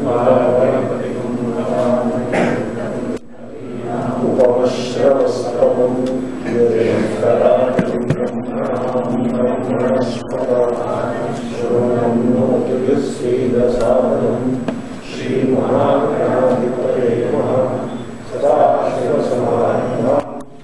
ఉపమశ్రవస్తమం శ్రీమన్నోతిసాదనం శ్రీమహాగణాధిపతే సదాశివసమారంభ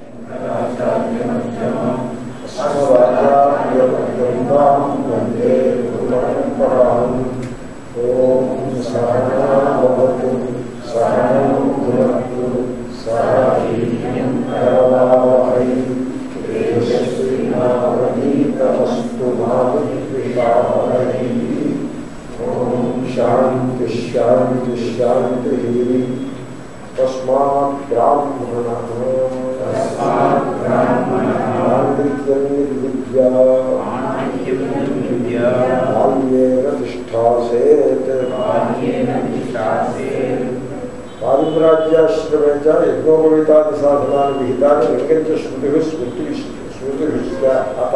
వందే గురుపరంపరాం ఓం సహనావతు సహనం భునత్తు సహీం కరవావహై తేజస్వినావనీతమస్తు మా విద్విషావహై ఓం శాంతి శాంతి శాంతి తస్మాత్ బ్రాహ్మణ విద్యా బాల్యేన తిష్టాసేత్ పారిప్రాజ్యాశ్రమే చ యజ్ఞోపవీతాది సాధనాన్ని విహితాన్ని లింగంచ స్మృతి స్మృతి స్మృతి అత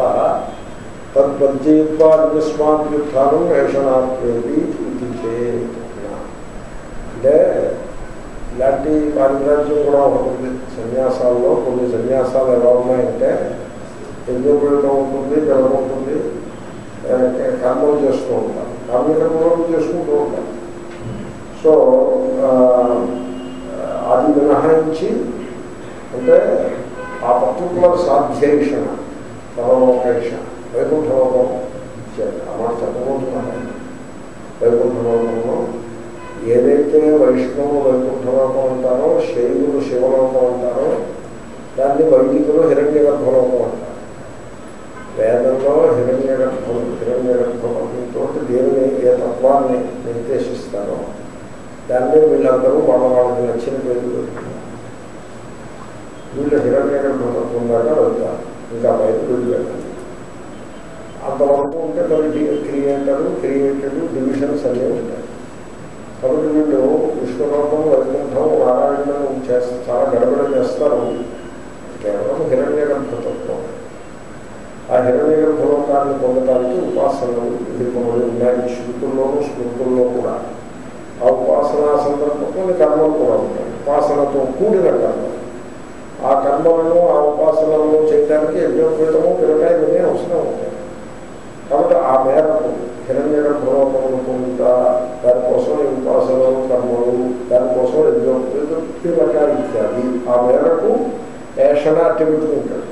తద్వర్జయత్వాన్యస్మాత్యుత్థానం వేషణాత్మేది ఇది చేత్ అంటే ఇలాంటి పారిప్రాజ్యం కూడా ఉంటుంది సన్యాసాల్లో కొన్ని సన్యాసాలు ఎలా ఉన్నాయంటే యజ్ఞోపయోగం ఉంటుంది బలం ఉంటుంది ఆ, కర్మలు చేస్తూ ఉంటారు కర్మకర్మలు చేసుకుంటూ ఉంటారు సో ఆ, అది మినహాయించి అంటే ఆ పర్టికులర్ సాధ్యేషణ పరలోకేషణ వైకుంఠలోకం ఇచ్చారు ఆ మాట చెప్పబోతున్నాను వైకుంఠలోకంలో ఏదైతే వైష్ణవు వైకుంఠలోకం అంటారో శైవులు శివలోకం అంటారో దాన్ని వైదికులు హిరణ్య గర్భలోకం అంటారు వేదంలో హిరణ్య గర్భం హిరణ్య గర్భంతో దేవుని ఏ తత్వాన్ని నిర్దేశిస్తారో దాన్ని వీళ్ళందరూ వాళ్ళ వాళ్ళకి నచ్చిన పేరు పెట్టుకున్నారు వీళ్ళు హిరణ్య గర్భతత్వం దాకా వెళ్తారు ఇంకా బయట వీళ్ళు వెళ్ళాలి అంతవరకు ఉంటే మరి క్రియేటర్ క్రియేటెడ్ డివిజన్స్ అన్నీ ఉంటాయి కాబట్టి వీళ్ళు విష్ణులోకం వైకుంఠం నారాయణం చేస్తారు చాలా గడబడ చేస్తారు కేవలం హిరణ్య గర్భతత్వం ఆ హిరణ్య గర్భలోకాన్ని పొందడానికి ఉపాసనలు విధిపములు ఉన్నాయి శృతుల్లోనూ స్మృతుల్లో కూడా ఆ ఉపాసనా సందర్భంలో కొన్ని కర్మలు కూడా ఉంటాయి ఉపాసనతో కూడిన కర్మ ఆ కర్మలను ఆ ఉపాసనలను చేయడానికి యజ్ఞోపేతము పిల్లకాయ ఇవన్నీ అవసరం ఉంటాయి కాబట్టి ఆ మేరకు హిరణ్య గర్భలోకములు పొందుతా దానికోసం ఈ ఉపాసనలు కర్మలు దానికోసం యజ్ఞోపేతం పిల్లకాయ ఇత్యాది ఆ మేరకు ఏషణ అట్టి పెట్టుకుంటాడు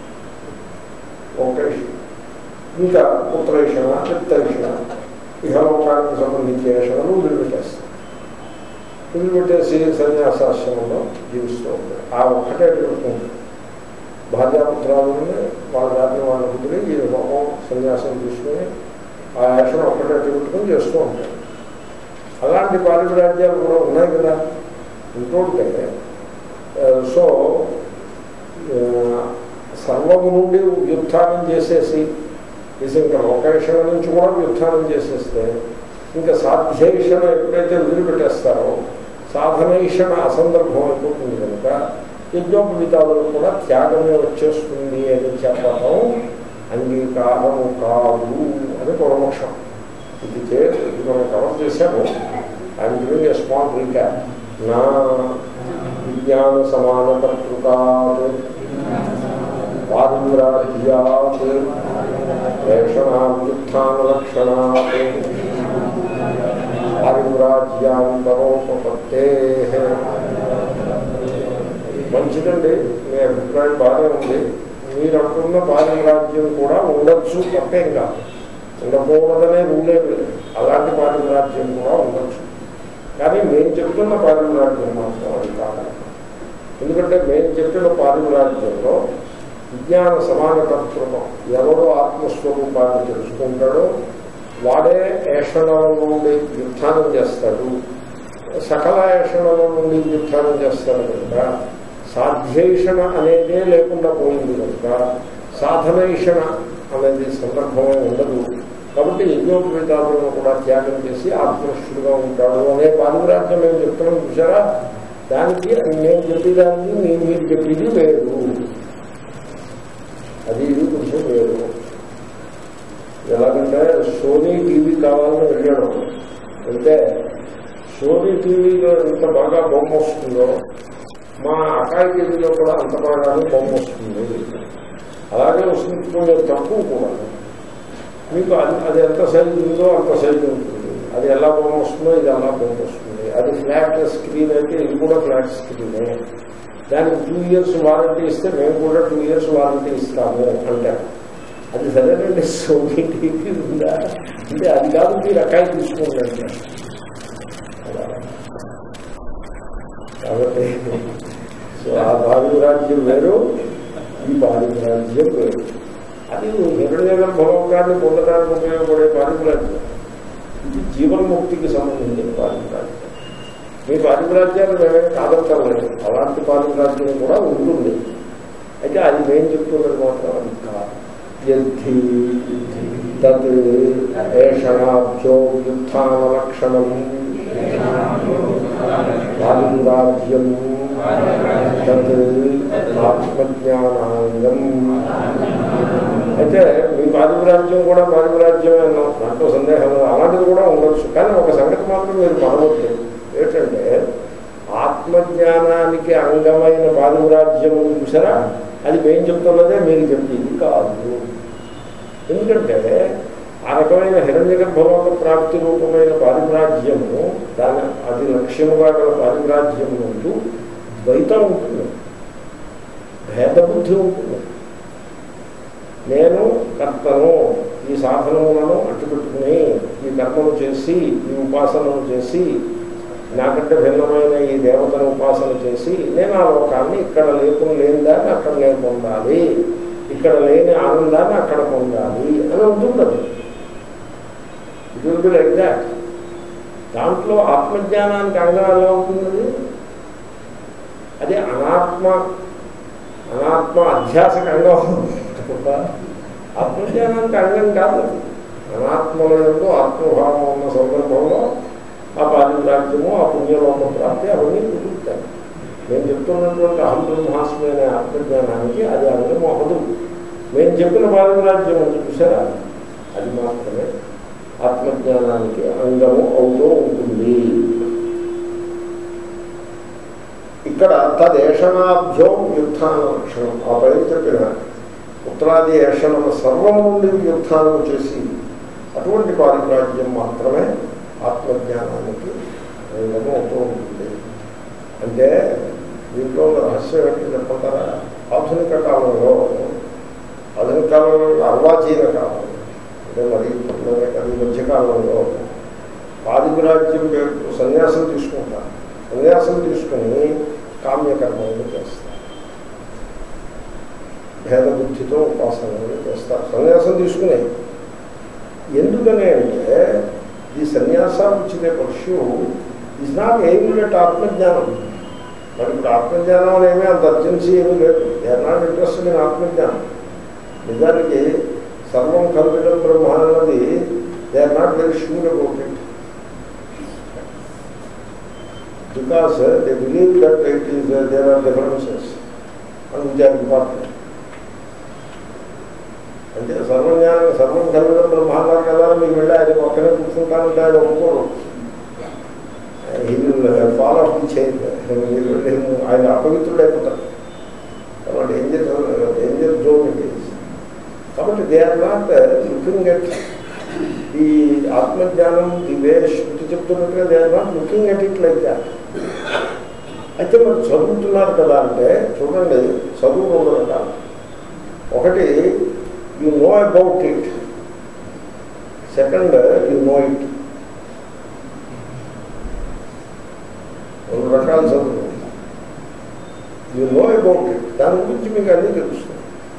ఒక ఇంకా పుత్రేషణ చిత్తేషణ ఇహలోకానికి సంబంధించి ఏషణలు వదిలిపెట్టేస్తాడు వదిలిపెట్టేసి సన్యాసాశ్రమంలో జీవిస్తూ ఉంటాడు ఆ ఒక్కటే పెట్టుకుంటాడు భార్యాపుత్రాలని వాళ్ళ రాత్రి వాళ్ళ కుదిరి ఈ హోమం సన్యాసం తీసుకుని ఆ యాక్షన్ ఒక్కటే పెట్టుకుని చేస్తూ ఉంటాడు అలాంటి పారిపరాజ్యాలు కూడా ఉన్నాయి కదా ఉంటుంటే సో సర్వము నుండి వ్యుత్థానం చేసేసి ఇది ఇంకా లోకేషణ నుంచి కూడా వ్యుత్థానం చేసేస్తే ఇంకా సాధ్యేషణ ఎప్పుడైతే వదిలిపెట్టేస్తారో సాధనేషణ అసందర్భం అయిపోతుంది కనుక యజ్ఞోపవితాలను కూడా త్యాగమే వచ్చేస్తుంది అని చెప్పడం అంగీకారం కాదు అని పూర్వపక్షం ఇది చేసి ఇది మనం కవర్ చేశాము I'm giving a small recap నా విజ్ఞాన సమానకర్తృకాత్ పారిమ్రాజ్యాత్ వేషణాభ్యుత్థానలక్షణాత్ పారిమ్రాజ్యాంతరోపత్తే మంచిదండి మీ అభిప్రాయం బాగానే ఉంది మీరు అంటున్న పారిమ్రాజ్యం కూడా ఉండొచ్చు తప్పేం కాదు ఉండకూడదనే రూలే లేదు అలాంటి పారిమ్రాజ్యం కూడా ఉండొచ్చు కానీ మేము చెప్తున్న పారిమ్రాజ్యం మాత్రం అది కాదు ఎందుకంటే మేము చెప్పిన పారిమ్రాజ్యంలో విజ్ఞాన సమాన కర్తృత్వం ఎవరో ఆత్మస్వరూపాన్ని తెలుసుకుంటాడో వాడే ఏషణల నుండి యుద్ధానం చేస్తాడు సకల ఏషణల నుండి యుద్ధానం చేస్తాడు కనుక సాధ్యేషణ అనేదే లేకుండా పోయింది కనుక సాధనైషణ అనేది సందర్భమే ఉండదు కాబట్టి యజ్ఞోపేతాలను కూడా త్యాగం చేసి ఆత్మనిష్ఠుడుగా ఉంటాడు అనే పారిరాజ్యం మేము చెప్తున్నాం చూసారా దానికి నేను చెప్పేదానికి నేను మీరు చెప్పేది వేరు అది ఇది కొంచెం వేరు ఎలాగంటే సోనీ టీవీ కావాలని వెళ్ళాడు అంటే సోనీ టీవీలో ఎంత బాగా బొమ్మ వస్తుందో మా అకాయి టీవీలో కూడా అంత బాగానే బొమ్మ వస్తుంది అలాగే వస్తుంది కొంచెం తక్కువ కూడా మీకు అది అది ఎంత సైజు ఉందో అంత సైజు ఉంటుంది అది ఎలా బొమ్మ వస్తుందో ఇది ఎలా బొమ్మ వస్తుంది అది ఫ్లాట్ స్క్రీన్ అయితే ఇది కూడా ఫ్లాట్ స్క్రీనే దానికి టూ ఇయర్స్ వారంటీ ఇస్తే మేము కూడా టూ ఇయర్స్ వారంటీ ఇస్తాము అంటారు అది సరేనండి సోనీ టీవీ ఉందా అంటే అది కాదు మీరు అకాయి తీసుకోండి అంటారు అలా. కాబట్టి సో ఆ బాలిరాజ్యం వేరు ఈ బాలిరాజ్యం వేరు అది హిరణ్య గర్భలోకాన్ని పొందడానికి ఉపయోగపడే పారిప్రాజ్యం ఇది జీవన్ముక్తికి సంబంధించిన పారిప్రాజ్యం మీ పారిప్రాజ్యాలు మేమే కాదంటలేదు అలాంటి పారిప్రాజ్యం కూడా ఉంటుంది అయితే అది మేము చెప్తున్నది మాత్రం అది కాదు యద్ధి తద్ ఏషణాభ్యో వ్యుత్థాన లక్షణం పారిప్రాజ్యం తత్ ఆత్మజ్ఞానాంగం అయితే మీ పారిప్రాజ్యం కూడా పారిప్రాజ్యమే అన్నాం దాంట్లో సందేహం లేదు. అలాంటిది కూడా ఉండొచ్చు కానీ ఒక సంగతి మాత్రం మీరు మనవద్దు ఏంటంటే ఆత్మజ్ఞానానికి అంగమైన పారిప్రాజ్యం చూసారా అది మేము చెప్తున్నదే మీరు చెప్పింది కాదు ఎందుకంటే ఆ రకమైన హిరణ్య గర్భలోక ప్రాప్తి రూపమైన పారిప్రాజ్యము దాని అది లక్ష్యముగా గల పారిప్రాజ్యం ఉంటూ ద్వైతం ఉంటుంది భేదబుద్ధి ఉంటుంది నేను కర్తను ఈ సాధనములను అట్టుపెట్టుకుని ఈ కర్మను చేసి ఈ ఉపాసనను చేసి నాకంటే భిన్నమైన ఈ దేవతను ఉపాసన చేసి నేను ఆ లోకాన్ని ఇక్కడ లేకుండా లేని దాన్ని అక్కడ నేను పొందాలి ఇక్కడ లేని ఆనందాన్ని అక్కడ పొందాలి అని ఉంటుంది అది it will be like that దాంట్లో ఆత్మజ్ఞానానికి అంగం ఎలా ఉంటుంది అది అనాత్మ అనాత్మ అధ్యాసక అంగం తప్ప ఆత్మజ్ఞానానికి అంగం కాదు అనాత్మల యొక్క ఆత్మభావం ఉన్న సందర్భంలో ఆ పారిప్రాజ్యము ఆ పుణ్యలోక ప్రాప్తి అవన్నీ కుదురుతాయి నేను చెప్తున్నటువంటి అహం బ్రహ్మాస్మి అనే ఆత్మజ్ఞానానికి అది అంగం అవ్వదు మేము చెప్పిన పారిప్రాజ్యం ఉంది చూసారా అది మాత్రమే ఆత్మజ్ఞానానికి అంగము అవుతూ ఉంటుంది ఇక్కడ తదేషణాభ్యో వ్యుత్థాన లక్షణం ఆ పైన చెప్పిన ఉత్తరాది ఏషణల సర్వం నుండి వ్యుత్థానం చేసి అటువంటి పారిప్రాజ్యం మాత్రమే ఆత్మజ్ఞానానికి అంగము అవుతూ ఉంటుంది అంటే దీంట్లో ఉన్న రహస్యం ఏంటి చెప్పంటారా ఆధునిక కాలంలో ఆధునిక కాలంలో అర్వాచీన కాలం అంటే మరి ఇప్పుడులోనే కాదు ఈ మధ్యకాలంలో పారిప్రాజ్యం పేరుతో సన్యాసం తీసుకుంటారు సన్యాసం తీసుకుని కామ్యకర్మలను చేస్తారు భేదబుద్ధితో ఉపాసనలు చేస్తారు సన్యాసం తీసుకునే ఎందుకని అంటే ఈ సన్యాసం ఇచ్చిన పక్షు ఈజ్ నాట్ ఎయిమ్డ్ అట్ ఆత్మజ్ఞానం మరి ఇప్పుడు ఆత్మజ్ఞానం అనేవి అంత అర్జెన్సీ ఏమీ లేదు they are not interested in ఆత్మజ్ఞానం నిజానికి సర్వం కల్పితం బ్రహ్మ అన్నది they are not very sure about it because they believe that it is there are differences and which are important అంటే సర్వజ్ఞానం సర్వం కలగడం బ్రహ్మాండం కదా మీకు వెళ్ళి ఆయన ఒక్కనే కూర్చుంటానంటే ఆయన ఒప్పుకోరు ఈ ఫాలో ఆఫ్ ది చైర్ మీరు వెళ్ళి ఆయన అపవిత్రుడు అయిపోతారు కాబట్టి danger danger zone it is కాబట్టి they are not looking at ఈ ఆత్మజ్ఞానం ది వే శృతి చెప్తున్నట్టుగా they are not looking at it like that అయితే మరి చదువుతున్నారు కదా అంటే చూడండి చదువు రెండు రకాలు ఒకటి you know about it second you know it రెండు రకాల చదువు యు నో అబౌట్ ఇట్ దాని గురించి మీకు అన్నీ తెలుస్తుంది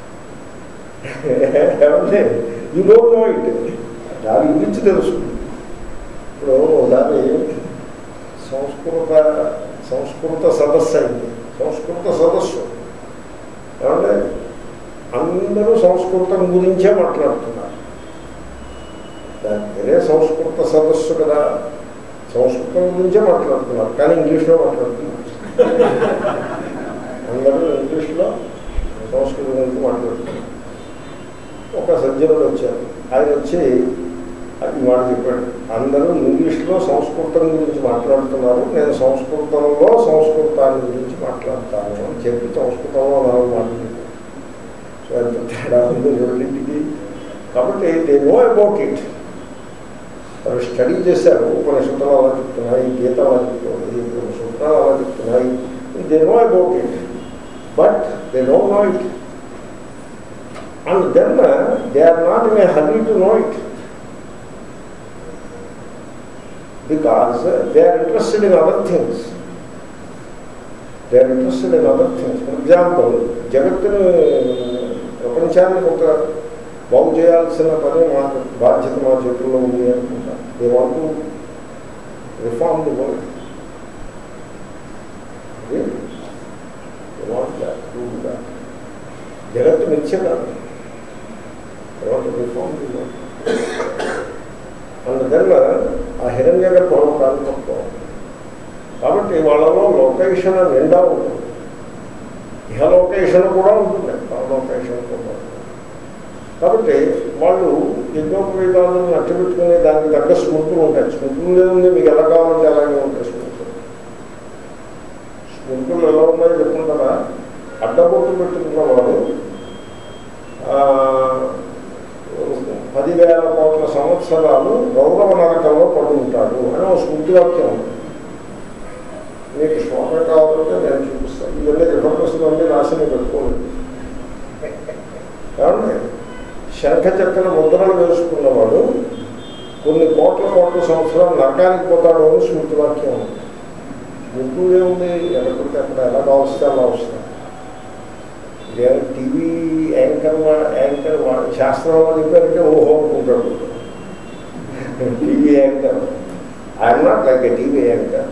ఏమంటే యు డోంట్ నో ఇట్ దాని గురించి తెలుస్తుంది ఇప్పుడు దాని సంస్కృత సంస్కృత సదస్సు అయింది సంస్కృత సదస్సు ఏమంటే అందరూ సంస్కృతం గురించే మాట్లాడుతున్నారు దాని వేరే సంస్కృత సదస్సు కదా సంస్కృతం గురించే మాట్లాడుతున్నారు కానీ ఇంగ్లీష్లో మాట్లాడుతున్నారు అందరూ ఇంగ్లీష్లో సంస్కృతం గురించి మాట్లాడుతున్నారు ఒక సజ్జనుడు వచ్చారు ఆయన వచ్చి అది మాట చెప్పాడు అందరూ ఇంగ్లీష్లో సంస్కృతం గురించి మాట్లాడుతున్నారు నేను సంస్కృతంలో సంస్కృతాన్ని గురించి మాట్లాడతాను అని చెప్పి సంస్కృతంలో నాలుగు మాట్లాడుతాను సో ఎంత తేడా ఉంది రెండింటికి కాబట్టి దే నో అబౌట్ ఇట్ వాళ్ళు స్టడీ చేశారు ఉపనిషత్తులు అలా చెప్తున్నాయి గీత అలా చెప్తుంది సూత్రాలు అలా చెప్తున్నాయి they know about it but they don't know it and then they are not in a hurry to know it because they are interested in other things they are interested in other things for example జగత్తును ప్రపంచాన్ని ఒక బాగు చేయాల్సిన పని మా బాధ్యత మా చేతుల్లో ఉంది అనుకుంటా they want to reform the world జగత్తు మిథ్య కాదు వాంట్ రిఫార్మ్ ది వరల్డ్ అందువల్ల ఆ హిరణ్య గర్భంలో ప్రాంతంలో కాబట్టి వాళ్ళలో లొకేషన్ నిండా ఉంటుంది ఇహలొకేషన్ కూడా ఉంటుంది పరలొకేషన్ కూడా కాబట్టి వాళ్ళు యజ్ఞోపవేదాలను అట్టబెట్టుకునే దానికి తగ్గ స్మృతులు ఉంటాయి స్మృతులు ఉంది మీకు ఎలా కావాలంటే అలాగే ఉంటాయి స్మృతులు స్మృతులు ఎలా ఉన్నాయో చెప్పుకుంటారా అడ్డబొట్టు పెట్టుకున్న వాడు పదివేల కోట్ల సంవత్సరాలు గౌరవ నరకంలో పడి ఉంటాడు అని ఒక స్మృతి వాక్యం ఉంది మీకు శ్లోకం కావాలంటే నేను చూపిస్తాను ఇవన్నీ రిఫరెన్స్లు అన్నీ రాసి పెట్టుకోలేదు ఏమండి శంఖ చక్ర ముద్రలు వేసుకున్నవాడు కొన్ని కోట్ల కోట్ల సంవత్సరాలు నరకానికి పోతాడు అని స్మృతి వాక్యం ఉంది స్మృతులు ఏముంది ఎక్కడికి అక్కడ ఎలా కావస్తే అలా వస్తాయి ఇదేమో టీవీ యాంకర్ యాంకర్ శాస్త్రం వాళ్ళు చెప్పారంటే ఓహో అనుకుంటాడు TV anchor I'm not like a TV anchor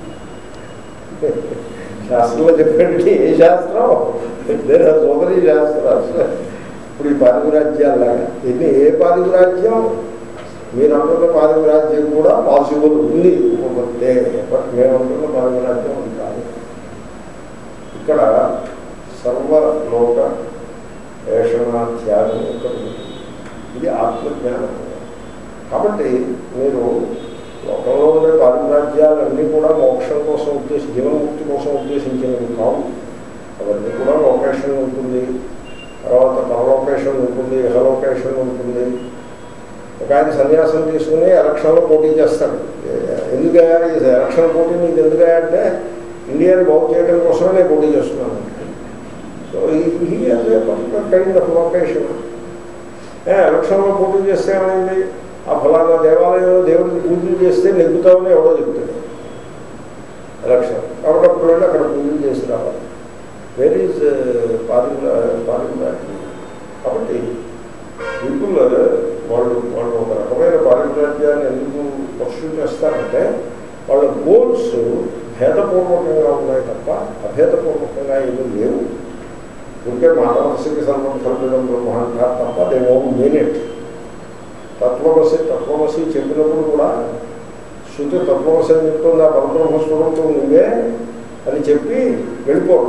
శాస్త్రంలో చెప్పండి ఏ శాస్త్రం లేదా సోదరి శాస్త్రం ఇప్పుడు ఈ పాదుగు రాజ్యాలాగా ఎన్ని ఏ పాదుగు రాజ్యం మీరు అంటున్న పాదుగు రాజ్యం కూడా పాసిబుల్ ఉంది ఒక్కొక్కతే బట్ మేము అంటున్న పాదుగు రాజ్యం అది కాదు ఇక్కడ సర్వలోక వేషణ త్యాగం ఇక్కడ ఉంది. ఇది ఆత్మజ్ఞానం కాబట్టి మీరు లోకంలో ఉండే పారిరాజ్యాలన్నీ కూడా మోక్షం కోసం ఉద్దేశి జీవన్ముక్తి కోసం ఉద్దేశించినవి కావు అవన్నీ కూడా లొకేషన్ ఉంటుంది తర్వాత పరలొకేషన్ ఉంటుంది ఇహలొకేషన్ ఉంటుంది ఒక ఆయన సన్యాసం తీసుకుని ఎలక్షన్లో పోటీ చేస్తాడు ఎందుకయ్యా ఈ ఎలక్షన్ పోటీ నీకు ఎందుకయ్యా అంటే ఇండియాని బాగు చేయడం కోసమే నేను పోటీ చేస్తున్నాను సో ఈ కైండ్ ఆఫ్ లొకేషన్ ఎలక్షన్లో పోటీ చేస్తే ఏమైంది ఆ ఫలానా దేవాలయంలో దేవుడికి పూజలు చేస్తే నెగ్గుతామని ఎవడో చెప్తాడు ఎలక్షన్ కాబట్టి అప్పుడు వెళ్ళి అక్కడ పూజలు చేసి రావాలి వేర్ ఈజ్ పార్లమెంట్ కాబట్టి పీపుల్ వాళ్ళు వాళ్ళు ఒక రకమైన పారిరాజ్యాన్ని ఎందుకు పర్సూ చేస్తారంటే వాళ్ళ గోల్స్ భేదపూర్వకంగా ఉన్నాయి తప్ప అభేదపూర్వకంగా ఏమీ లేవు ఉంటే మానవశకి సర్వం కల్పితం బ్రహ్మ అంటారు తప్ప దే ఓన్ మీనిట్ తత్వమసి తత్వమసి చెప్పినప్పుడు కూడా శృతి తత్వమసి అని చెప్తుంది ఆ పరబ్రహ్మ స్వరూపం నువ్వే అని చెప్పి వెళ్ళిపోరు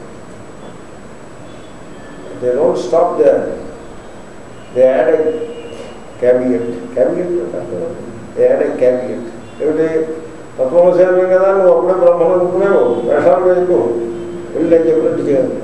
they don't stop they they add a caveat caveat they add a caveat ఏమిటి తత్వమసేమే కదా నువ్వు అప్పుడే బ్రహ్మను అనుకునేవు వేషాలు వేయకు వెళ్ళి నేను చెప్పినట్టు చేయాలి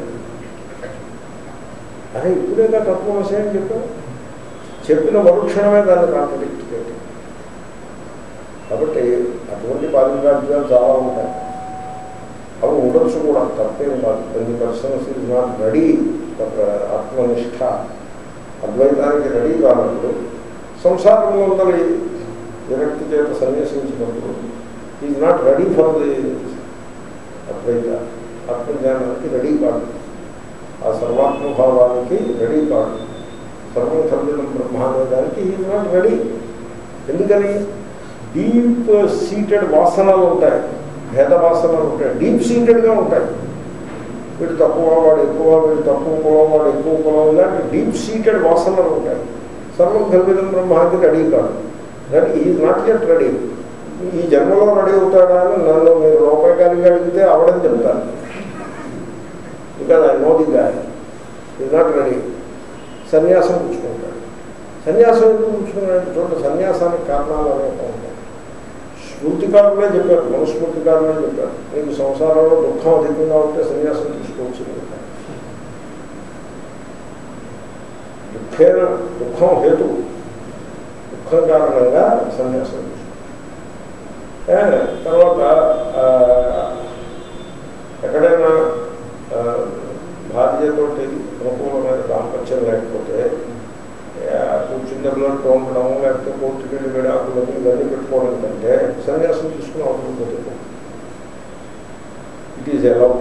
అదే ఇప్పుడేగా తత్వమసే అని చెప్పావు చెప్పిన మరుక్షణమే దాన్ని కాంట్రడిక్ట్ చేయడం కాబట్టి అటువంటి పారిరాజ్యాలు చాలా ఉంటాయి అవి ఉండొచ్చు కూడా తప్పేం కాదు కొన్ని పర్సన్స్ ఈజ్ నాట్ రెడీ ఆత్మనిష్ట అద్వైతానికి రెడీ కానప్పుడు సంసారంలో ఉందని విరక్తి చేత సన్యాసించినప్పుడు is not ready for the అద్వైత ఆత్మజ్ఞానానికి రెడీ కాదు ఆ సర్వాత్మభావానికి రెడీ కాదు సర్వం కల్పితం బ్రహ్మ అనే దానికి ఈజ్ నాట్ రెడీ ఎందుకని డీప్ సీటెడ్ వాసనలు ఉంటాయి భేద వాసనలు ఉంటాయి డీప్ సీటెడ్గా ఉంటాయి వీడు తక్కువ వాడు ఎక్కువ వీడు తక్కువ కులం వాడు ఎక్కువ కులం ఇలాంటి డీప్ సీటెడ్ వాసనలు ఉంటాయి సర్వం కల్పితం బ్రహ్మానికి రెడీ కాదు ready is not yet ready ఈ జన్మలో రెడీ అవుతాడా అని నన్ను మీరు రూపాయకానికి అడిగితే అవడం చెప్తాను because I know the guy is not ready సన్యాసం పుచ్చుకుంటాడు సన్యాసం ఎందుకు కూర్చున్నాడు చూడండి సన్యాసానికి కారణాలు అనేక ఉంటాయి స్మృతికారులే చెప్పారు మనుస్మృతికారులే చెప్పారు మీకు సంసారంలో దుఃఖం అధికంగా ఉంటే సన్యాసం తీసుకోవచ్చు దుఃఖేన దుఃఖం హేతు దుఃఖం కారణంగా సన్యాసం తీసుకో ఏ, తర్వాత ఆ, ఎక్కడైనా ఆ, భార్యతోటి అనుకూలమైన దాంపత్యం లేకపోతే ఆ, కూర్చుని దెబ్బలాడుతూ ఉండడం లేకపోతే కోర్టుకి వెళ్ళి విడాకులని ఇవన్నీ పెట్టుకోవడం కంటే సన్యాసం తీసుకుని అవసరం పోతే ఇట్ ఈజ్ అలౌడ్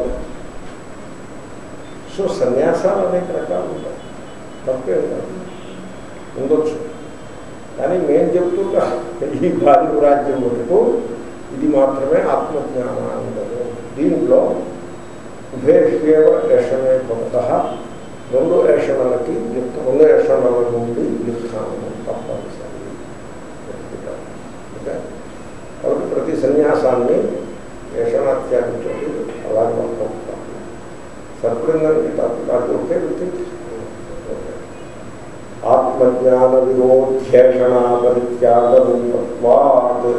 సో సన్యాసాలు అనేక రకాలు ఉంటాయి తప్పే కాదు ఉండొచ్చు కానీ మేము చెప్తున్నా ఈ భారీ రాజ్యం వరకు ఇది మాత్రమే ఆత్మజ్ఞానానందము దీంట్లో ఉభయశేవ ఏషమే భవత రెండు ఏషణలకి లిప్త రెండు ఏషణల నుండి లిప్తాము తప్పనిసరి ఓకే కాబట్టి ప్రతి సన్యాసాన్ని ఏషణాత్యాగంతో అలాగే వర్తం సరిపడిందని టాపిక్ అది ఓకే విత్ ఆత్మజ్ఞాన విరోధ్యేషణ పరిత్యాగ రూపత్వాత్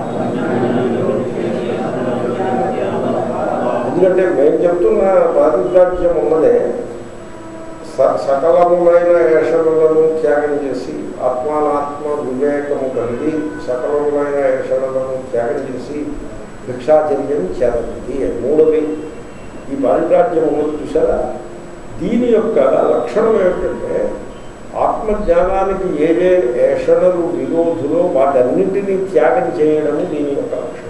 ఎందుకంటే మేము చెప్తున్న పాతిద్రాజ్యం ఉన్నదే స- సకలములైన ఏషణలను త్యాగం చేసి ఆత్మానాత్మ వివేకము కలిగి సకలములైన ఏషణలను త్యాగం చేసి భిక్షాచర్యం చేరది మూడవి ఈ పారిద్రాజ్యం ఉన్నది చూసారా దీని యొక్క లక్షణం ఏమిటంటే ఆత్మజ్ఞానానికి ఏ ఏ ఏషణలు విరోధులో వాటన్నింటినీ త్యాగం చేయడము దీని యొక్క లక్షణం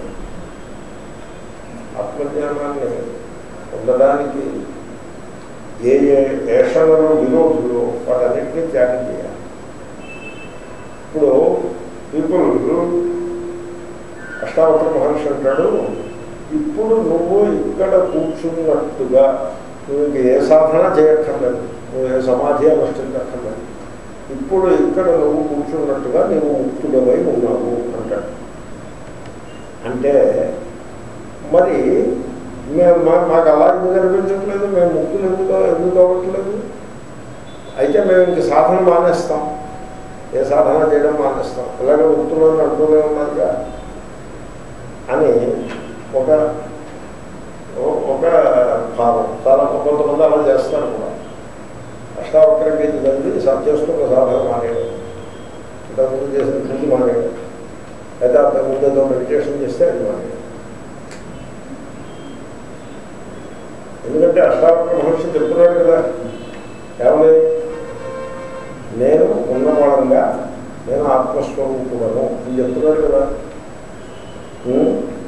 ఆత్మజ్ఞానాన్ని పొందడానికి ఏ ఏ ఏషణలు విరోధులు వాటన్నింటినీ త్యాగం చేయాలి ఇప్పుడు పీపుల్ అష్టావక్ర మహర్షి అంటాడు ఇప్పుడు నువ్వు ఇక్కడ కూర్చున్నట్టుగా నువ్వు ఇంక ఏ సాధన చేయక్కర్లేదు నువ్వు ఏ సమాధి అనుష్ఠించక్కర్లేదు ఇప్పుడు ఇక్కడ నువ్వు కూర్చున్నట్టుగా నువ్వు ముక్తుడమై ఉన్నావు అంటాడు అంటే మరి మేము మా- మాకు అలా ఎందుకు అనిపించట్లేదు మేము ముక్కులు ఎందుకు ఎందుకు అవ్వట్లేదు అయితే మేము ఇంక సాధన మానేస్తాం ఏ సాధన చేయడం మానేస్తాం ఇలాగే ముక్తులను అంటూనే ఉన్నారుగా అని ఒక ఓ- ఒక భావం చాలా కొంతమంది అలా చేస్తారు కూడా అష్టావక్ర గీత చదివి సా- చేస్తున్న సాధన మానేయడం ఇంతకుముందు చేసిన పూజ మానేయడం లేదా అంతకుముందు ఏదో మెడిటేషన్ చేస్తే అది మానేయడం ఎందుకంటే అష్టావక్ర మహర్షి చెప్తున్నాడు కదా ఏమని నేను ఉన్నవాడంగా నేను ఆత్మస్వరూపుడను అని చెప్తున్నాడు కదా ఉం?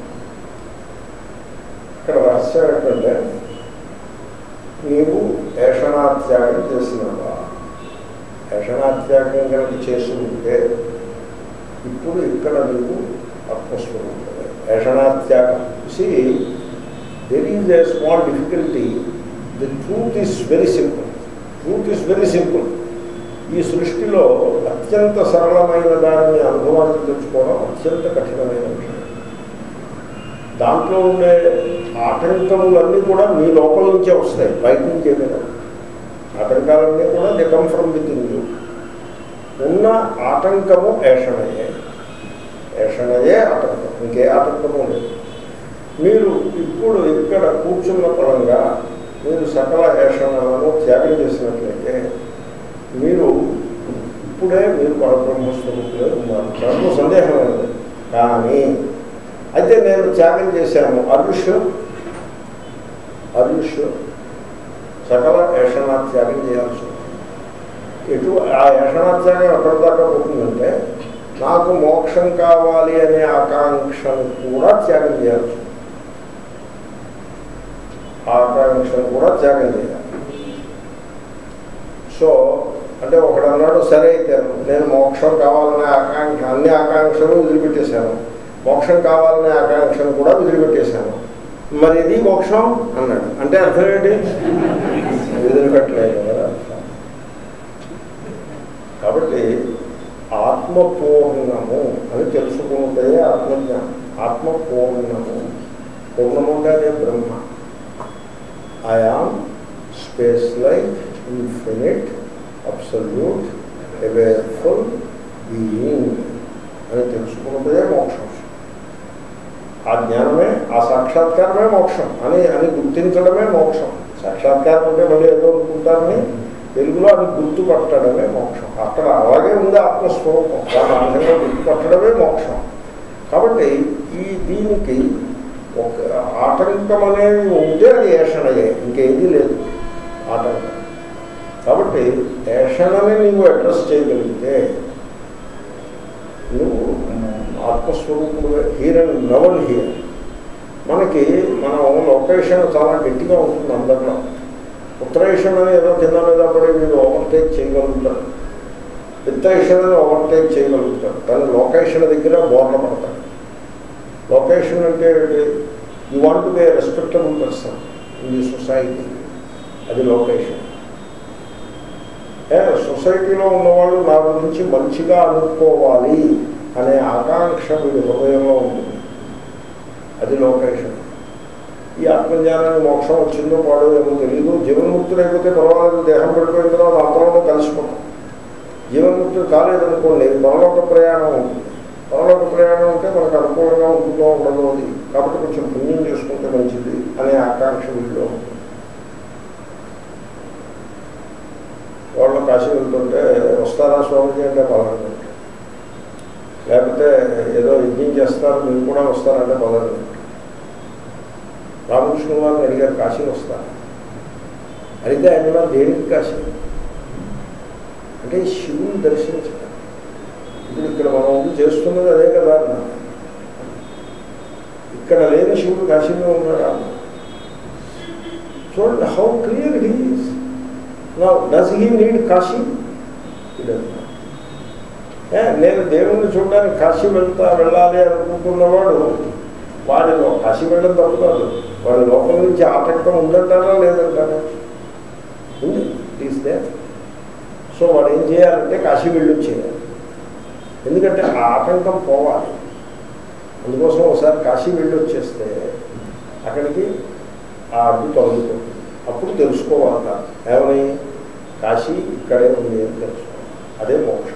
ఇక్కడ రహస్యం ఏంటంటే నీవు ఏషణాత్యాగం చేసినావా ఏషణాత్యాగం కనుక చేసి ఉంటే ఇప్పుడు ఇక్కడ నీవు ఆత్మస్వరూపుడే ఏషణాత్యాగం see there is a small difficulty the truth is very simple truth is very simple ఈ సృష్టిలో అత్యంత సరళమైన దానిని అనుభవానికి తెచ్చుకోవడం అత్యంత కఠినమైన విషయం దాంట్లో ఉండే ఆటంకములన్నీ కూడా మీ లోపల నుంచే వస్తాయి బయట నుంచి ఏమైనా ఆటంకాలన్నీ కూడా the come from within ఉన్న ఆటంకము ఏషణయే ఏషణయే ఆటంకం ఇంకే ఆటంకము లేదు మీరు ఇప్పుడు ఇక్కడ కూర్చున్న పరంగా మీరు సకల ఏషణలను త్యాగం చేసినట్లయితే మీరు ఇప్పుడే మీరు పరబ్రహ్మస్వరూపులే ఉన్నారు దాంట్లో సందేహం లేదు కానీ అయితే నేను త్యాగం చేశాను అరుష్ అరుష్ సకల ఏషణాత్యాగం చేయాల్సి ఉంది. ఎటు ఆ ఏషణాత్యాగం ఎక్కడి దాకా పోతుందంటే నాకు మోక్షం కావాలి అనే ఆకాంక్షను కూడా త్యాగం చేయాల్సి ఉంది. ఆ ఆకాంక్షను కూడా త్యాగం చేయాలి సో అంటే ఒకడు అన్నాడు సరే అయితే నేను మోక్షం కావాలనే ఆకాంక్ష అన్ని ఆకాంక్షలు వదిలిపెట్టేశాను మోక్షం కావాలనే ఆకాంక్షను కూడా వదిలిపెట్టేశాను మరి ఇది మోక్షం అన్నాడు అంటే అర్థం ఏంటి వదిలిపెట్టలేదు కదా కాబట్టి ఆత్మపూర్ణము అని తెలుసుకుంటే ఆత్మజ్ఞానం ఆత్మపూర్ణము పూర్ణము అంటే అదే బ్రహ్మ I am space like infinite absolute awareful being అని తెలుసుకున్నదే మోక్షం ఆ జ్ఞానమే ఆ సాక్షాత్కారమే మోక్షం అని అని గుర్తించడమే మోక్షం సాక్షాత్కారం అంటే మళ్ళీ ఏదో అనుకుంటారని తెలుగులో అది గుర్తుపట్టడమే మోక్షం అక్కడ అలాగే ఉంది ఆత్మస్వరూపం దాని ఆ విధంగా గుర్తుపట్టడమే మోక్షం కాబట్టి ఈ దీనికి ఒక ఆటంకం అనేది ఉంటే అది ఏషణయే ఇంకేదీ లేదు ఆటంకం కాబట్టి ఏషణని నీవు అడ్రస్ చేయగలిగితే నువ్వు ఆత్మస్వరూపుడు హీర్ అండ్ నవల్ హీర్ మనకి మనం లొకేషన్ చాలా గట్టిగా ఉంటుంది అందరిలో ఉత్తరేషన్ అని ఏదో కింద మీద పడి మీరు ఓవర్టేక్ చేయగలుగుతారు విత్తరేషన్ అని ఓవర్టేక్ చేయగలుగుతారు కానీ లొకేషన్ దగ్గర బోర్ల పడతారు లొకేషన్ అంటే you want be respectable person in the society అది లొకేషన్ సొసైటీలో ఉన్నవాళ్ళు నా గురించి మంచిగా అనుకోవాలి అనే ఆకాంక్ష వీడి హృదయంలో ఉంటుంది అది లొకేషన్ ఈ ఆత్మజ్ఞానాన్ని మోక్షం వచ్చిందో పాడో ఏమో తెలియదు జీవన్ముక్తులు అయిపోతే పర్వాలేదు దేహం పడిపోయిన తర్వాత అంతరంలో కలిసిపోతాం జీవన్ముక్తులు కాలేదనుకోండి పరలోక ప్రయాణం ఉంటుంది పరలోక ప్రయాణం అంటే మనకు అనుకూలంగా ఉంటుందో ఉండదో అది కాబట్టి కొంచెం పుణ్యం చేసుకుంటే మంచిది అనే ఆకాంక్ష వీళ్ళు ఉంటుంది వాళ్ళు కాశీ వెళ్తుంటే వస్తారా స్వామిజీ అంటే పలానా లేకపోతే ఏదో యజ్ఞం చేస్తారు మీరు కూడా వస్తారంటే పలానా రామకృష్ణ వారిని అడిగారు కాశీ వస్తారు అయితే ఆయన వారు దేనికి కాశీ అంటే శివుని దర్శించడం ఇప్పుడు ఇక్కడ మనం ఉండి చేస్తున్నది అదే కదా అన్న ఇక్కడ లేని శివుడు కాశీలో ఉన్నాడు అన్న చూడండి హౌ క్లియర్ హీస్ నా డస్ హీ నీడ్ కాశీ నేను దేవుణ్ణి చూడడానికి కాశీ వెళ్తా వెళ్ళాలి అనుకుంటున్నవాడు వాడిలో కాశీ వెళ్ళడం తప్పు కాదు వాడి లోపల నుంచి ఆటంకం ఉందంటారా లేదంటారా ఉంది ప్లీజ్ దే సో వాడు ఏం చేయాలంటే కాశీ వెళ్ళి చేయాలి ఎందుకంటే ఆ ఆటంకం పోవాలి అందుకోసం ఒకసారి కాశీ వెళ్ళి వచ్చేస్తే అక్కడికి ఆ అడ్డు తొలగిపోతుంది అప్పుడు తెలుసుకోవాలి ఏమని కాశీ ఇక్కడే ఉంది అని తెలుసుకోవాలి అదే మోక్షం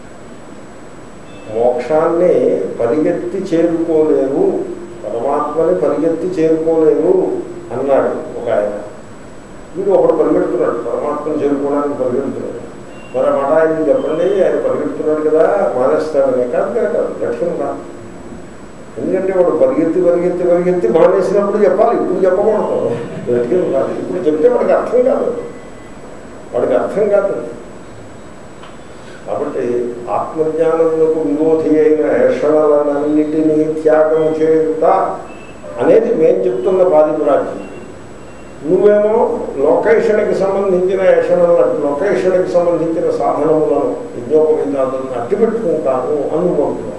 మోక్షాన్ని పరిగెత్తి చేరుకోలేరు పరమాత్మని పరిగెత్తి చేరుకోలేరు అన్నాడు ఒక ఆయన వీడు ఒకడు పరిగెడుతున్నాడు పరమాత్మను చేరుకోవడానికి పరిగెడుతున్నాడు మరి మాట ఆయన చెప్పండి ఆయన పరిగెడుతున్నాడు కదా మానేస్తాడనే కాదు కదా కాదు లక్ష్యం కాదు ఎందుకంటే వాడు పరిగెత్తి పరిగెత్తి పరిగెత్తి మానేసినప్పుడు చెప్పాలి ఇప్పుడు చెప్పకూడదు లక్ష్యం కాదు ఇప్పుడు చెప్తే వాడికి అర్థం కాదు వాడికి అర్థం కాదు కాబట్టి ఆత్మజ్ఞానములకు విరోధి అయిన ఏషణలన్నింటినీ త్యాగం చేయుట అనేది మేము చెప్తున్న పాదిపురాజ్యం నువ్వేమో లొకేషన్కి సంబంధించిన ఏషణలను లొకేషన్కి సంబంధించిన సాధనములను యజ్ఞోపవీతాలను అట్టిపెట్టుకుంటాను అనుకుంటున్నాను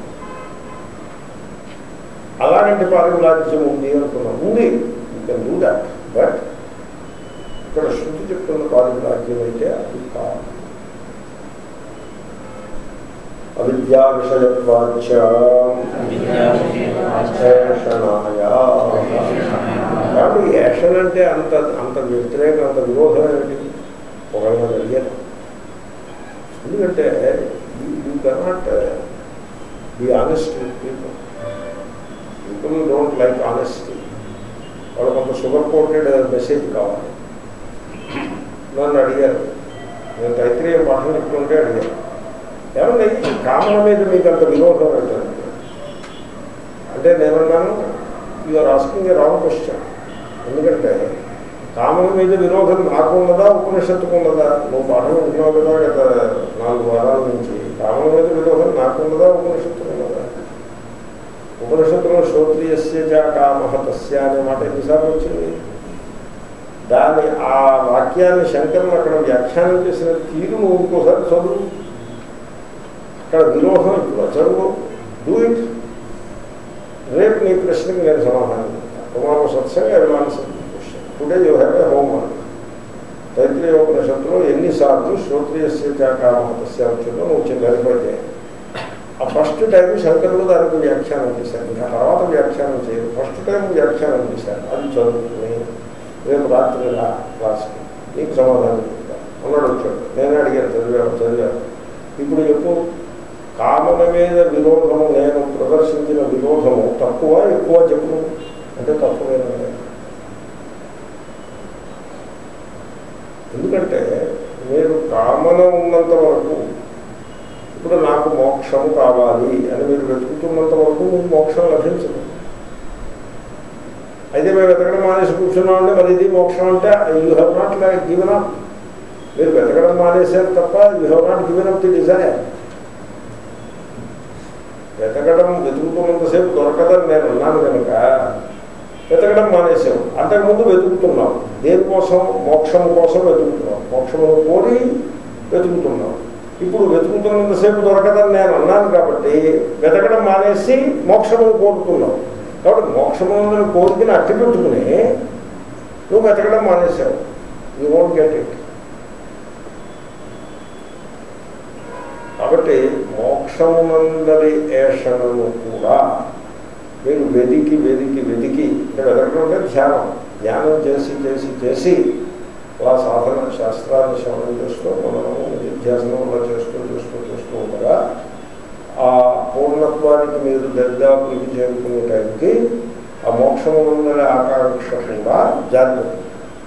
అలాగంటే పారిపురాజ్యం ఉంది అనుకున్నాం ఉంది you can do that but ఇక్కడ శృతి చెప్తున్న పారిపురాజ్యం అయితే అది కాదు అవిద్యా విషయత్వాచ కాబట్టి యాక్షన్ అంటే అంత అంత వ్యతిరేకం అంత విరోధం ఏంటి ఒకరిని అడిగారు ఎందుకంటే you cannot be honest people people don't like honesty వాళ్ళు కొంత షుగర్ కోటెడ్ మెసేజ్ కావాలి నన్ను అడిగారు నేను తైత్రీయ పాఠం చెప్తుంటే అడిగాను ఏమన్నా ఈ కామల మీద మీకు అంత విరోధం ఏంటంటే అంటే నేనున్నాను you're asking a wrong question ఎందుకంటే కామల మీద విరోధం నాకు ఉన్నదా ఉపనిషత్తుకు ఉన్నదా నువ్వు పాఠం వింటున్నావు కదా గత నాలుగు వారాల నుంచి కామల మీద విరోధం నాకు ఉన్నదా ఉపనిషత్తుకు ఉన్నదా ఉపనిషత్తులో శ్రోత్రియస్య చ కామహ తస్య అనే మాట ఎన్నిసార్లు వచ్చింది దాని ఆ వాక్యాన్ని శంకరులు అక్కడ వ్యాఖ్యానం చేసిన తీరు నువ్వు ఇంకోసారి చదువు అక్కడ విరోధం ఇప్పుడు చదువు డూ ఇట్ రేపు నీ ప్రశ్నకి నేను సమాధానం కుమారు సత్సంగా వెళ్ళాల్సిన question today you have a homework తైత్రీయోపనిషత్తులో ఎన్నిసార్లు శ్రోత్రియస్య కామతస్య వచ్చిందో నువ్వు వెరిఫై చేయాలి ఆ ఫస్ట్ టైం శంకరులు దానికి వ్యాఖ్యానం చేశారు ఇంకా తర్వాత వ్యాఖ్యానం చేయరు ఫస్ట్ టైం వ్యాఖ్యానం చేశారు అది చదువుకుని రేపు రాత్రి రా క్లాస్కి నీకు సమాధానం చెప్తాను అన్నాడు వచ్చాడు నేనే అడిగాను చదివాను చదివాను ఇప్పుడు చెప్పు కామన మీద విరోధము నేను ప్రదర్శించిన విరోధము తక్కువ ఎక్కువ చెప్పు అంటే తక్కువేనా ఎందుకంటే మీరు కామన ఉన్నంత వరకు ఇప్పుడు నాకు మోక్షం కావాలి అని మీరు వెతుకుతున్నంత వరకు మీకు మోక్షం లభించదు అయితే మేము వెతకడం మానేసి కూర్చున్నామంటే మరి ఇది మోక్షం అంటే you have not like given up మీరు వెతకడం మానేశారు తప్ప you have not given up the desire వెతకడం వెతుకుతున్నంతసేపు దొరకదని నేను అన్నాను కనుక వెతకడం మానేసాం అంతకుముందు వెతుకుతున్నాం దేనికోసం మోక్షం కోసం వెతుకుతున్నాం మోక్షమును కోరి వెతుకుతున్నాం ఇప్పుడు వెతుకుతున్నంతసేపు దొరకదని నేను అన్నాను కాబట్టి వెతకడం మానేసి మోక్షమును కోరుతున్నాం కాబట్టి మోక్షములను కోరికని అట్టి పెట్టుకుని నువ్వు వెతకడం మానేశావు యూ వోంట్ గెట్ ఇట్ కాబట్టి మోక్షమునందరి ఏషణను కూడా మీరు వెదికి వెదికి వెదికి అంటే వెతకడం అంటే ధ్యానం ధ్యానం చేసి చేసి చేసి అలా సాధన శాస్త్రాన్ని శ్రవణం చేస్తూ మనము నిధ్యాసనంలో చేస్తూ చేస్తూ చేస్తూ ఉండగా ఆ పూర్ణత్వానికి మీరు దరిదాపులకి చేరుకునే టైంకి ఆ మోక్షమునందరి ఆకాంక్ష కూడా జారిపోతుంది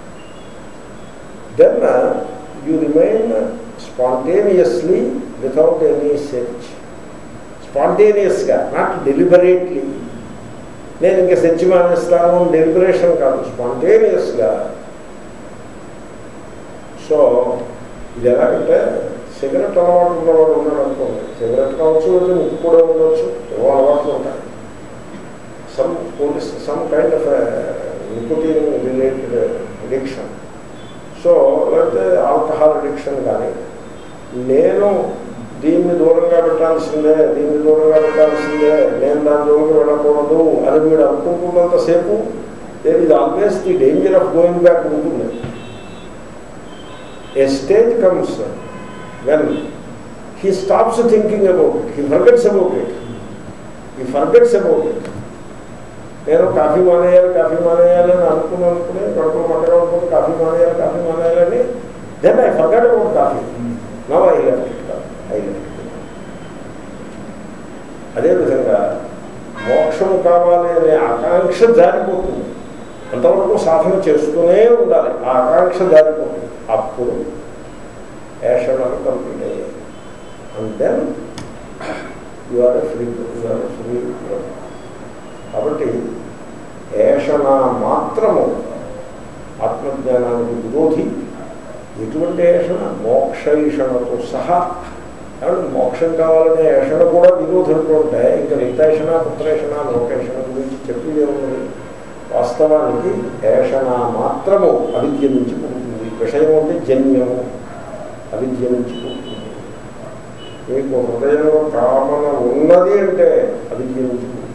then you remain spontaneously without any search స్పాంటేనియస్గా నాట్ డెలిబరేట్లీ నేను ఇంకా సెర్చ్ మానేస్తాను డెలిబరేషన్ కాదు స్పాంటేనియస్గా సో ఇది ఎలాగంటే సిగరెట్ అలవాటు ఉన్నవాడు ఉన్నాడు అనుకోండి సిగరెట్ కావచ్చు లేదా ముక్కు కూడా ఉండొచ్చు ఏవో అలవాట్లు ఉంటాయి some police some kind of nicotine related addiction so లేకపోతే ఆల్కహాల్ అడిక్షన్ కానీ నేను దీన్ని దూరంగా పెట్టాల్సిందే దీన్ని దూరంగా పెట్టాల్సిందే నేను దాని దూరంగా వెళ్ళకూడదు అని వీడు అనుకుంటున్నంతసేపు there is always the danger of going back ఉంటుంది a stage comes when he stops thinking about it he forgets about it he forgets about it నేను కాఫీ మానేయాలి కాఫీ మానేయాలి అని అనుకుని అనుకుని కడుపులో మంటగా అనుకుని కాఫీ మానేయాలి కాఫీ మానేయాలని then I forgot about coffee now I left it I left అదేవిధంగా మోక్షం కావాలి అనే ఆకాంక్ష జారిపోతుంది అంతవరకు సాధన చేస్తూనే ఉండాలి ఆ ఆకాంక్ష జారిపోతుంది అప్పుడు ఏషణలు కంప్లీట్ అయ్యాయి and then you are free you are free కాబట్టి ఏషణ మాత్రము ఆత్మజ్ఞానానికి విరోధి ఎటువంటి ఏషణ మోక్షైషణతో సహా కాబట్టి మోక్షం కావాలనే ఏషణ కూడా విరోధులు ఉంటాయి ఇంకా నిత్యేషణ పుత్రేషణ లోకేషణ గురించి చెప్పి ఏముంది వాస్తవానికి ఏషణ మాత్రము అవిద్య నుంచి పుడుతుంది విషయం అంటే జన్యము అవిద్య నుంచి పుడుతుంది మీకు హృదయంలో కామన ఉన్నది అంటే అవిద్య నుంచి పుడుతుంది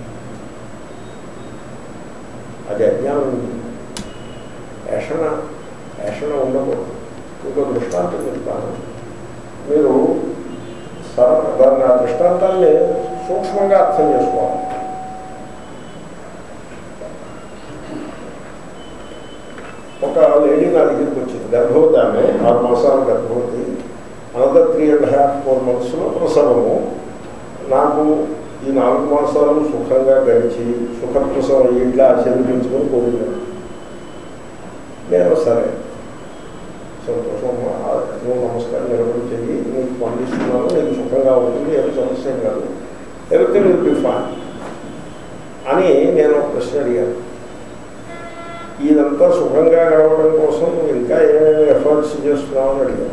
అది అజ్ఞానం ఏషణ ఏషణ ఉండకూడదు ఇంకో దృష్టాంతం చెప్తాను మీరు సర దాన్ని ఆ దృష్టాంతాన్ని సూక్ష్మంగా అర్థం చేసుకోవాలి ఒక లేడీ నా దగ్గరికి వచ్చింది గర్భవతి ఆమె ఆరు మాసాల గర్భవతి another three and half four మంత్స్లో ప్రసవము నాకు ఈ నాలుగు మాసాలు సుఖంగా గడిచి సుఖప్రసవం అయ్యి ఇట్లా ఆశీర్వదించుకొని కోరుకున్నాను నేను సరే సంతోషం నువ్వు నమస్కారం నిలబడి చెయ్యి నీకు పండిస్తున్నాను నీకు సుఖంగా ఉంటుంది ఏమి సమస్య కాదు ఎవరిథింగ్ విల్ బి ఫాన్ అని నేను ఒక ప్రశ్న అడిగాను ఇదంతా సుఖంగా గడవడం కోసం నువ్వు ఇంకా ఏమేమి ఎఫర్ట్స్ చేస్తున్నావు అని అడిగాను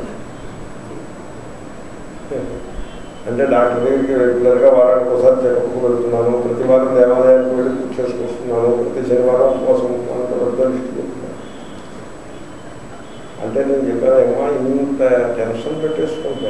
అంటే డాక్టర్ దగ్గరికి రెగ్యులర్గా వారానికి ఒకసారి చెకప్కు వెళ్తున్నాను ప్రతి వారం దేవాలయానికి వెళ్ళి పూజ చేసుకొస్తున్నాను ప్రతి శనివారం కోసం అంత పెద్ద లిస్ట్ చెప్తున్నాను అంటే నేను చెప్పాను ఏమో ఇంత టెన్షన్ పెట్టేసుకుంటే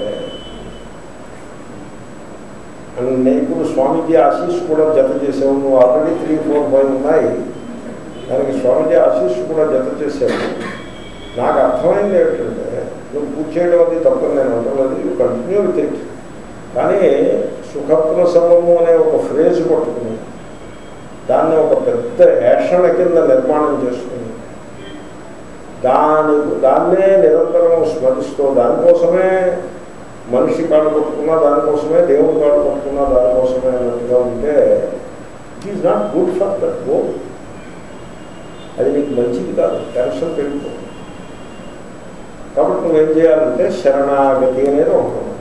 అని నేను ఇప్పుడు స్వామీజీ ఆశీస్ కూడా జత చేసావు నువ్వు ఆల్రెడీ త్రీ ఫోర్ ఫైవ్ ఉన్నాయి దానికి స్వామీజీ ఆశీస్ కూడా జత చేసావు నాకు అర్థమైంది ఏమిటంటే నువ్వు పూజ చేయడం అది తప్పని నేను అంటున్నది కంటిన్యూ విత్ ఇట్ కానీ సుఖప్రసవము అనే ఒక ఫ్రేజ్ పట్టుకుని దాన్ని ఒక పెద్ద యాషణ కింద నిర్మాణం చేసుకుని దాని దాన్నే నిరంతరం స్మరిస్తూ దానికోసమే మనిషి కాళ్ళు పట్టుకున్నా దానికోసమే దేవుడు కాళ్ళు పట్టుకున్నా దానికోసమే అన్నట్టుగా ఉంటే it is not good for that goal అది నీకు మంచిది కాదు టెన్షన్ పెరుగుతుంది కాబట్టి నువ్వేం చేయాలంటే శరణాగతి అనేది ఒకటి ఉంది.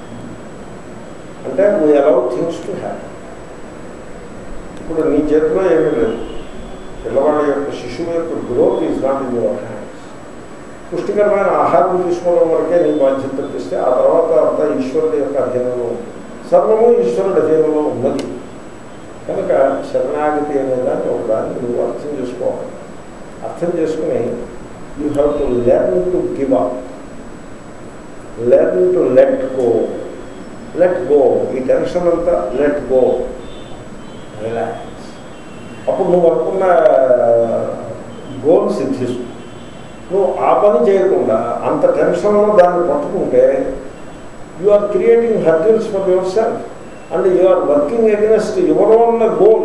అంటే we allow things to have ఇప్పుడు నీ చేతిలో ఏమీ లేదు పిల్లవాడి యొక్క శిశువు యొక్క growth is not in your hands పుష్టికరమైన ఆహారం తీసుకోవడం వరకే నీ బాధ్యత తప్పిస్తే ఆ తర్వాత అంతా ఈశ్వరుడి యొక్క అధీనంలో ఉంది సర్వము ఈశ్వరుడి అధీనంలో ఉన్నది కనుక శరణాగతి అనే దాన్ని ఒక దాన్ని నువ్వు అర్థం చేసుకోవాలి అర్థం చేసుకుని you have to learn to give up learn to let go let go ఈ టెన్షన్ అంతా లెట్ గో రిలాక్స్ అప్పుడు నువ్వు అనుకున్న గోల్ సిద్ధిస్తుంది నువ్వు ఆ పని చేయకుండా అంత టెన్షన్లో దాన్ని పట్టుకుంటే you are creating hurdles for yourself and you are working against your own goal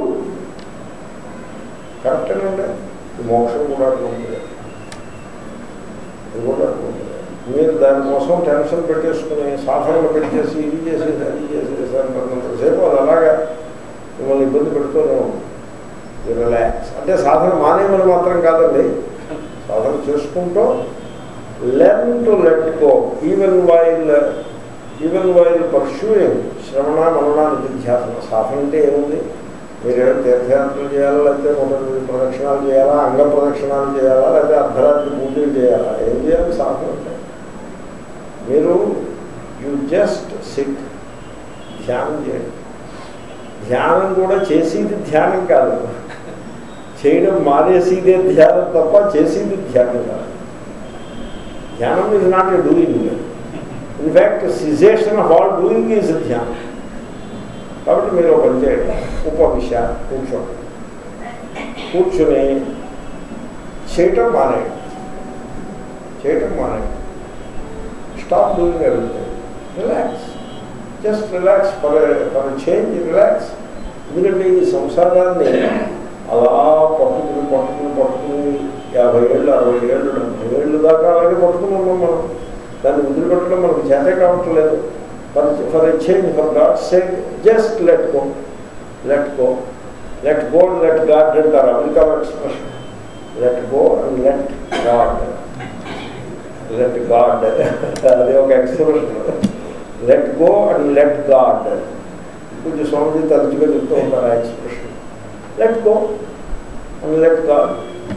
కరెక్టేనండి ఈ మోక్షం కూడా అట్లుంటుంది ఇది కూడా అట్లుంటుంది మీరు దానికోసం టెన్షన్ పెట్టేసుకుని సాధనలు పెట్టేసి ఇది చేసేసి అది చేసేసి అంటున్నంతసేపు అది అలాగా మిమ్మల్ని ఇబ్బంది పెడుతూనే ఉంది రిలాక్స్ అంటే సాధన మానేమని మాత్రం కాదండి సాధన చేసుకుంటూ learn to let go even while even while pursuing శ్రవణ మనన నిధ్యాసన సాధన అంటే ఏముంది మీరేమో తీర్థయాత్రలు చేయాలా లేకపోతే నూట ఎనిమిది ప్రదక్షిణాలు చేయాలా అంగ ప్రదక్షిణాలు చేయాలా లేకపోతే అర్ధరాత్రి పూజలు చేయాలా ఏం చేయాలి సాధన అంటే మీరు యు జస్ట్ సిట్ ధ్యానం చేయండి ధ్యానం కూడా చేసేది ధ్యానం కాదు చేయడం మానేసేదే ధ్యానం తప్ప చేసేది ధ్యానం కాదు ధ్యానం is not a doing in fact cessation of all doing is ధ్యానం కాబట్టి మీరు ఒక పని చేయండి ఉపవిష కూర్చోండి కూర్చుని చేయటం మానేయండి చేయటం మానేయండి stop doing everything relax just relax for for change relax ఎందుకంటే ఈ సంసారాన్ని అలా పట్టుకుని పట్టుకుని పట్టుకుని యాభై ఏళ్ళు అరవై ఏళ్ళు డెబ్బై ఏళ్ళు దాకా అలాగే పట్టుకుని ఉన్నాం మనం దాన్ని వదిలిపెట్టడం మనకు చేతే కావట్లేదు for for change for God sake just let go let go let go let God అంటారు America expression let go and let God let God అది ఒక expression let go and let God కొంచెం స్వామి తరచుగా చెప్తూ ఉంటారు ఆ expression let go and let God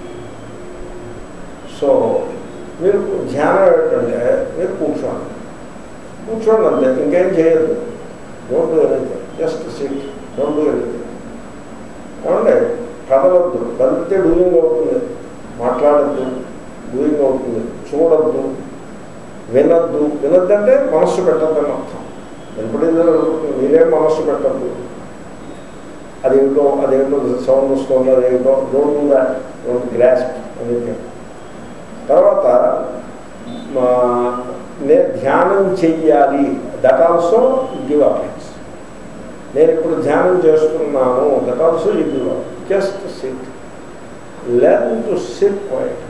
so మీరు ధ్యానం ఏంటంటే మీరు కూర్చోండి కూర్చోండి అంతే ఇంకేం చేయొద్దు don't do anything just sit don't do anything ఏమంటే కదలొద్దు కదిలితే డూయింగ్ అవుతుంది మాట్లాడద్దు డూయింగ్ అవుతుంది చూడద్దు వినద్దు వినద్దంటే మనస్సు పెట్టద్దని అర్థం వినపడిందో వినపడుతుంది మీరే మనస్సు పెట్టద్దు అదేమిటో అదేమిటో సౌండ్ వస్తుంది అదేమిటో don't do that don't grasp anything తర్వాత మా నేను ధ్యానం చెయ్యాలి దట్ ఆల్సో గివ్ అప్ నేను ఇప్పుడు ధ్యానం చేస్తున్నాను that also you give up just sit learn to sit quiet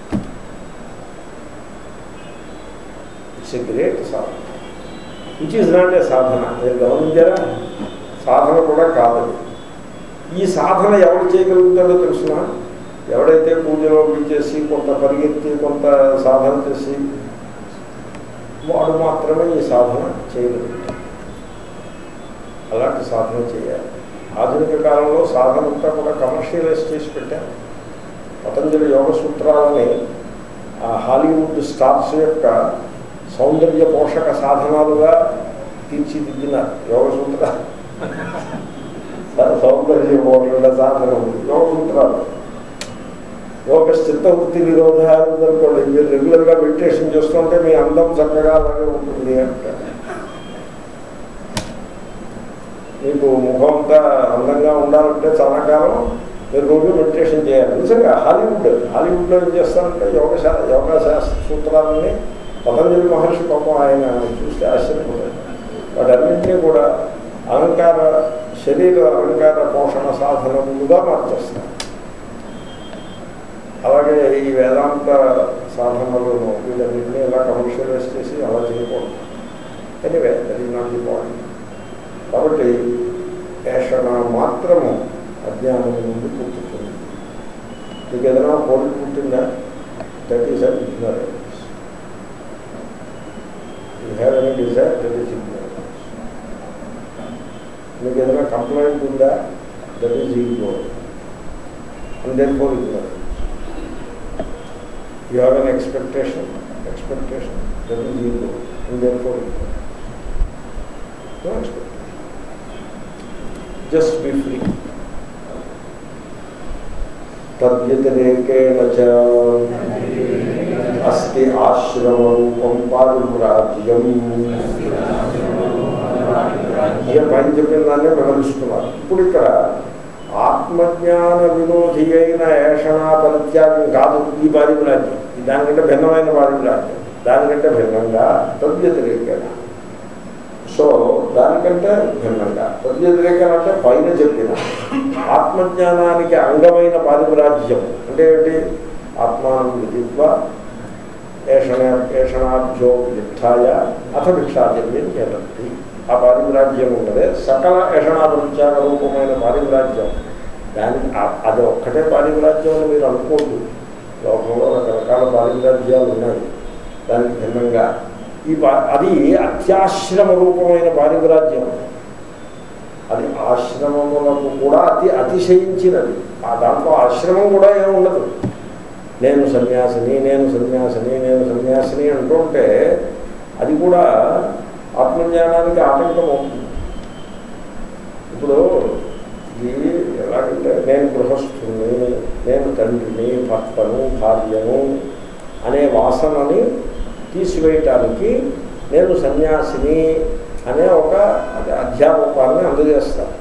it's a great sadhana which is not a sadhana మీరు గమనించారా సాధన కూడా కాదు ఈ సాధన ఎవరు చేయగలుగుతాడో తెలుసిన ఎవడైతే పూజలో చేసి కొంత పరిగెత్తి కొంత సాధన చేసి వాడు మాత్రమే ఈ సాధన చేయగలుగుతాడు అలాంటి సాధన చేయాలి ఆధునిక కాలంలో సాధన అంతా కూడా కమర్షియలైజ్ చేసి పెట్టారు పతంజలి యోగ సూత్రాలని ఆ హాలీవుడ్ స్టార్స్ యొక్క సౌందర్య పోషక సాధనాలుగా తీర్చిదిద్దినారు యోగ సూత్రాలు సౌందర్య పోషక సాధనలు యోగ సూత్రాలు యోగ చిత్తవృత్తి నిరోధాలు అనుకోండి మీరు రెగ్యులర్గా మెడిటేషన్ చేస్తుంటే మీ అందం చక్కగా అలాగే ఉంటుంది అంటారు మీకు ముఖం అంతా అందంగా ఉండాలంటే చాలా కాలం మీరు రోజు మెడిటేషన్ చేయాలి నిజంగా హాలీవుడ్ హాలీవుడ్లో ఏం చేస్తారంటే యోగ శా యోగా శాస్త్ర సూత్రాలని పతంజలి మహర్షి పాపం ఆయన చూస్తే ఆశ్చర్యపోతారు వాటన్నింటినీ కూడా అలంకార శరీర అలంకార పోషణ సాధనములుగా మార్చేస్తారు అలాగే ఈ వేదాంత సాధనలను వీటన్నింటినీ ఇలా కమర్షియలైజ్ చేసి అలా చేయకూడదు ఎనివే అది నాట్ ది పాయింట్ కాబట్టి ఏషణ మాత్రము అజ్ఞానం నుండి పుట్టుతుంది మీకు ఏదైనా కోరిక పుట్టిందా that is an ignorance you have any desire that is ignorance మీకు ఏదైనా కంప్లైంట్ ఉందా that is ego and then for ignorance you have an expectation expectation that is ego and then for ignorance No expectation. Just be free. తద్వ్యతిరేకేణ చ అస్తి ఆశ్రమరూపం పారివ్రాజ్యం ఇక పైన చెప్పిన దాన్నే వివరిస్తున్నారు ఇప్పుడు ఇక్కడ ఆత్మజ్ఞాన విరోధి అయిన ఏషణా పరిత్యాగం కాదు ఈ పారివ్రాజ్యం దానికంటే భిన్నమైన పారివ్రాజ్యం దానికంటే భిన్నంగా తద్వ్యతిరేకేణ సో దానికంటే భిన్నంగా తద్వ్యతిరేకం అంటే పైన చెప్పిన ఆత్మజ్ఞానానికి అంగమైన పారివిరాజ్యం అంటే ఏమిటి ఆత్మానం విదిత్వ ఏషణ ఏషణాభ్యో విత్థాయ అథ భిక్షాజన్యం చేతంతి ఆ పారివిరాజ్యం ఉన్నదే సకల ఏషణాపరిత్యాగ రూపమైన పారివిరాజ్యం దానికి ఆ- అది ఒక్కటే పారివిరాజ్యం అని మీరు అనుకోద్దు లోకంలో రకరకాల పారివిరాజ్యాలు ఉన్నాయి దానికి భిన్నంగా ఈ పా- అది అత్యాశ్రమ రూపమైన పారివిరాజ్యం అది ఆశ్రమములకు కూడా అతి అతిశయించినది ఆ దాంట్లో ఆశ్రమం కూడా ఏమి ఉండదు నేను సన్యాసిని నేను సన్యాసిని నేను సన్యాసిని అంటుంటే అది కూడా ఆత్మజ్ఞానానికి ఆటంకం అవుతుంది ఇప్పుడు ఇది ఎలాగంటే నేను గృహస్థుని నేను తండ్రిని భర్తను భార్యను అనే వాసనని తీసివేయటానికి నేను సన్యాసిని అనే ఒక అధ్యారూపాన్ని అందజేస్తాను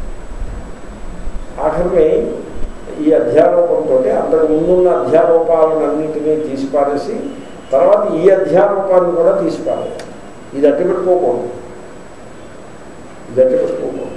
ఆఖరిని ఈ అధ్యారూపంతో అంతకు ముందున్న అధ్యారూపాలన్నింటినీ తీసిపారేసి తర్వాత ఈ అధ్యారూపాన్ని కూడా తీసిపారేయాలి ఇది అట్టి పెట్టుకోకూడదు ఇది అట్టి పెట్టుకోకూడదు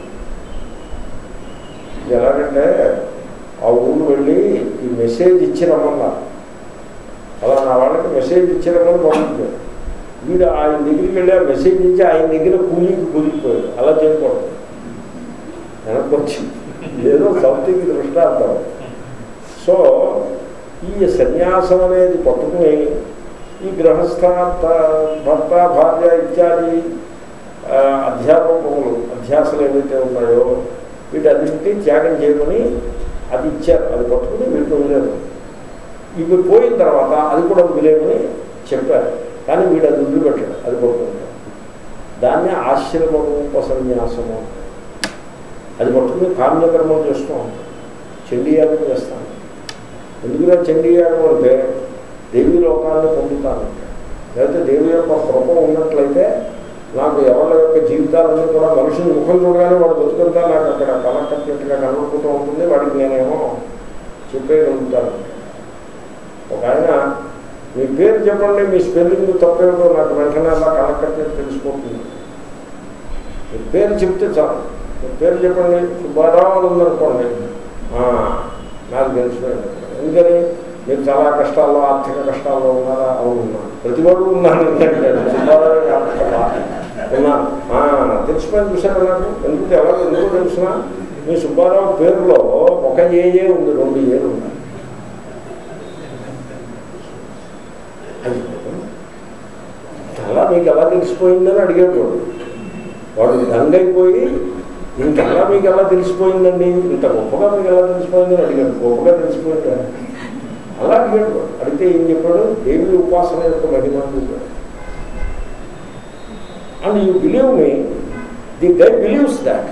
ఇది ఎలాగంటే ఆ ఊరు వెళ్ళి ఈ మెసేజ్ ఇచ్చి రమ్మన్నారు అలా నా వాళ్ళకి మెసేజ్ ఇచ్చిరమ్మని పంపించారు వీడు ఆయన దగ్గరికి వెళ్ళి ఆ మెసేజ్ ఇచ్చి ఆయన దగ్గర కూలికి కూలిపోయాడు అలా చేయకూడదు వెనక్కి వచ్చి ఏదో సంథింగ్ దృష్టాంతం సో ఈ సన్యాసం అనేది పట్టుకుని ఈ గృహస్థ త- భర్త భార్య ఇత్యాది ఆ, అధ్యాపకములు అధ్యాసలు ఏవైతే ఉన్నాయో వీటన్నింటినీ త్యాగం చేయమని అది ఇచ్చారు అది పట్టుకుని వీటిని వదిలేదు ఇవి పోయిన తర్వాత అది కూడా వదిలేమని చెప్పారు కానీ వీడు అది వదిలిపెట్టాడు అది పట్టుకుంటాడు దాన్నే ఆశ్రమ రూప సన్యాసము అది పట్టుకుని కామ్యకర్మం చేస్తూ ఉంటాం చండీయాగం చేస్తాను ఎందుకురా చండీయాగం అంటే దేవి లోకాన్ని పొందుతాను లేకపోతే దేవి యొక్క కృప ఉన్నట్లయితే నాకు ఎవరి యొక్క జీవితాలన్నీ కూడా మనుషుని ముఖం చూడగానే వాడు బతుకుంటా నాకు అక్కడ కలకట్టినట్టుగా కనబడుతూ ఉంటుంది వాడికి నేనేమో చెప్పేయగలుగుతాను ఒక ఆయన మీ పేరు చెప్పండి మీ స్పెల్లింగ్ తప్పేమో నాకు వెంటనే అలా కలకట్టినట్టు తెలిసిపోతుంది మీ పేరు చెప్తే చాలు మీ పేరు చెప్పండి సుబ్బారావు అని ఉందనుకోండి ఆ, నాకు తెలిసిపోయింది ఎందుకని మీరు చాలా కష్టాల్లో ఆర్థిక కష్టాల్లో ఉన్నారా అవును ఉన్నాను ప్రతివాడు ఉన్నాను ఎందుకంటే సుబ్బారావు కాదు కదా. ఉన్నాను ఆ, తెలిసిపోయింది చూసారా నాకు ఎందుకు ఎలా ఎందుకు తెలిసిన మీ సుబ్బారావు పేరులో ఒక ఏఏ ఉంది రెండు ఏలు ఉన్నాయి అది అలా మీకు ఎలా తెలిసిపోయిందని అడిగాడు వాడు వాడు దంగైపోయి ఇంకెలా మీకు ఎలా తెలిసిపోయిందండి ఇంత గొప్పగా మీకు ఎలా తెలిసిపోయిందని అడిగాడు గొప్పగా తెలిసిపోయిందా అలా అడిగాడు వాడు. అడిగితే ఏం చెప్పాడు దేవి ఉపాసన యొక్క మహిమ అని చెప్పాడు and you believe me the guy believes that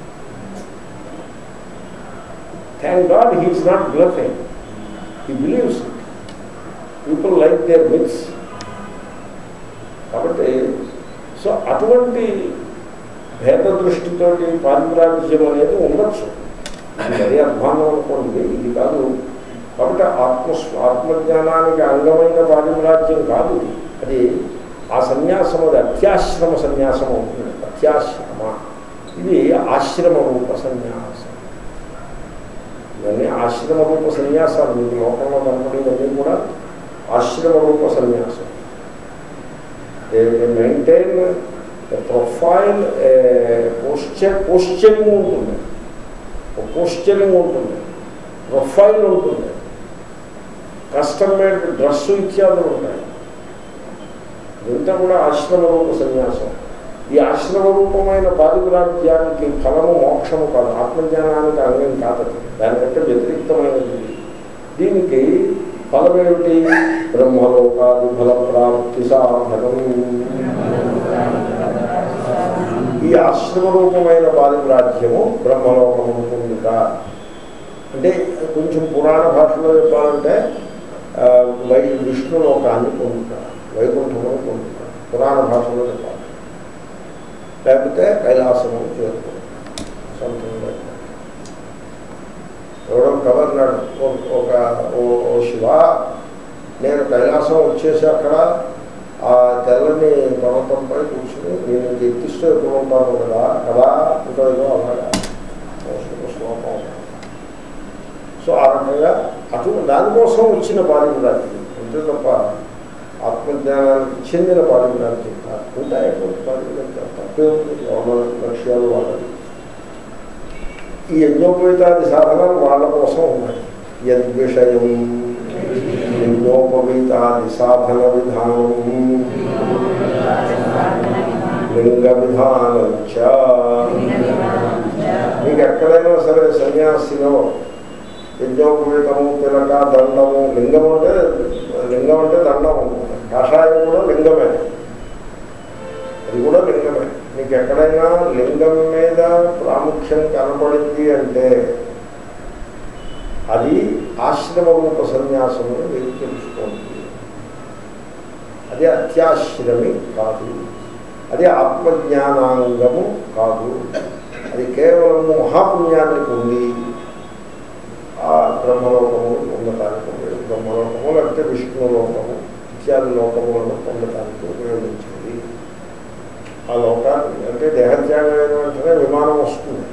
thank God he's not bluffing he believes it people like their myths కాబట్టి సో అటువంటి భేద దృష్టితోటి పారిప్రాజ్యం అనేది ఉండొచ్చు ఇది మరీ అధ్వానం అనుకోండి ఇది కాదు కాబట్టి ఆత్మ ఆత్మజ్ఞానానికి అంగమైన పారిప్రాజ్యం కాదు ఇది. అది ఆ సన్యాసం అది అత్యాశ్రమ సన్యాసం అవుతుంది అత్యాశ్రమ ఇది ఆశ్రమ రూప సన్యాసం ఇవన్నీ ఆశ్రమ రూప సన్యాసాలు మీకు లోకంలో కనపడేవన్నీ కూడా ఆశ్రమ రూప సన్యాసం మెయింటైన్ ప్రొఫైల్ పోస్చర్ పోస్చరింగ్ ఉంటుంది పోస్చరింగ్ ఉంటుంది ప్రొఫైల్ ఉంటుంది కస్టమ్ మేడ్ డ్రెస్ ఇత్యాదులు ఉంటాయి ఇదంతా కూడా ఆశ్రమ రూప సన్యాసం ఈ ఆశ్రమ రూపమైన పారిగ్రాహ్యానికి ఫలము మోక్షము కాదు ఆత్మజ్ఞానానికి అంగం కాదు దానికంటే వ్యతిరిక్తమైనది దీనికి ఫలమేమిటి బ్రహ్మలోకాది ఫల ప్రాప్తి సాధనం ఈ ఆశ్రమ రూపమైన పారిగ్రాహ్యము బ్రహ్మలోకము పొందుట అంటే కొంచెం పురాణ భాషలో చెప్పాలంటే ఆ, వై విష్ణులోకాన్ని పొందుతారు వైకుంఠమును పొందుతారు పురాణ భాషలో చెప్పాలి లేకపోతే కైలాసము చేరుకుంటారు సంథింగ్ లైక్ that. ఎవడో కవర్నాడు ఒక ఓ- ఓ శివ నేను కైలాసం వచ్చేసి అక్కడ ఆ తెల్లని పర్వతంపై కూర్చుని నేను ఎత్తిస్తూ ఎప్పుడు ఉంటాను కదా కదా ఉంటుందో అలాగా ఓ శ్లో- శ్లోకం సో ఆ రకంగా అటు దానికోసం వచ్చిన పాలించడానికి అంతే తప్ప ఆత్మజ్ఞానానికి చెందిన పాలించడానికి ఉంటాయి ఎటువంటి పాలించడానికి తప్పే ఉంది ఎవరి లక్ష్యాలు వాళ్ళని ఈ యజ్ఞోపవీతాది సాధనాలు వాళ్ళ కోసం ఉన్నాయి యద్విషయం యజ్ఞోపవీతాది సాధన విధానం లింగ విధానం చ మీకు ఎక్కడైనా సరే సన్యాసిలో యజ్ఞోపవీతము తిలక దండము లింగం అంటే లింగం అంటే దండం ఉంటుంది కాషాయం కూడా లింగమే అది కూడా లింగమే మీకు ఎక్కడైనా లింగం మీద ప్రాముఖ్యం కనపడింది అంటే అది ఆశ్రమ రూప సన్యాసమును మీరు తెలుసుకోండి అది అత్యాశ్రమి కాదు అది ఆత్మజ్ఞానాంగము కాదు అది కేవలము మహాపుణ్యాన్ని పొంది ఆ బ్రహ్మలోకము పొందటానికి ఉపయోగ- బ్రహ్మలోకము లేకపోతే విష్ణులోకము ఇత్యాది లోకములను పొందటానికి ఉపయోగించింది ఆ లోకాన్ని అంటే దేహత్యాగం అయిన వెంటనే విమానం వస్తుంది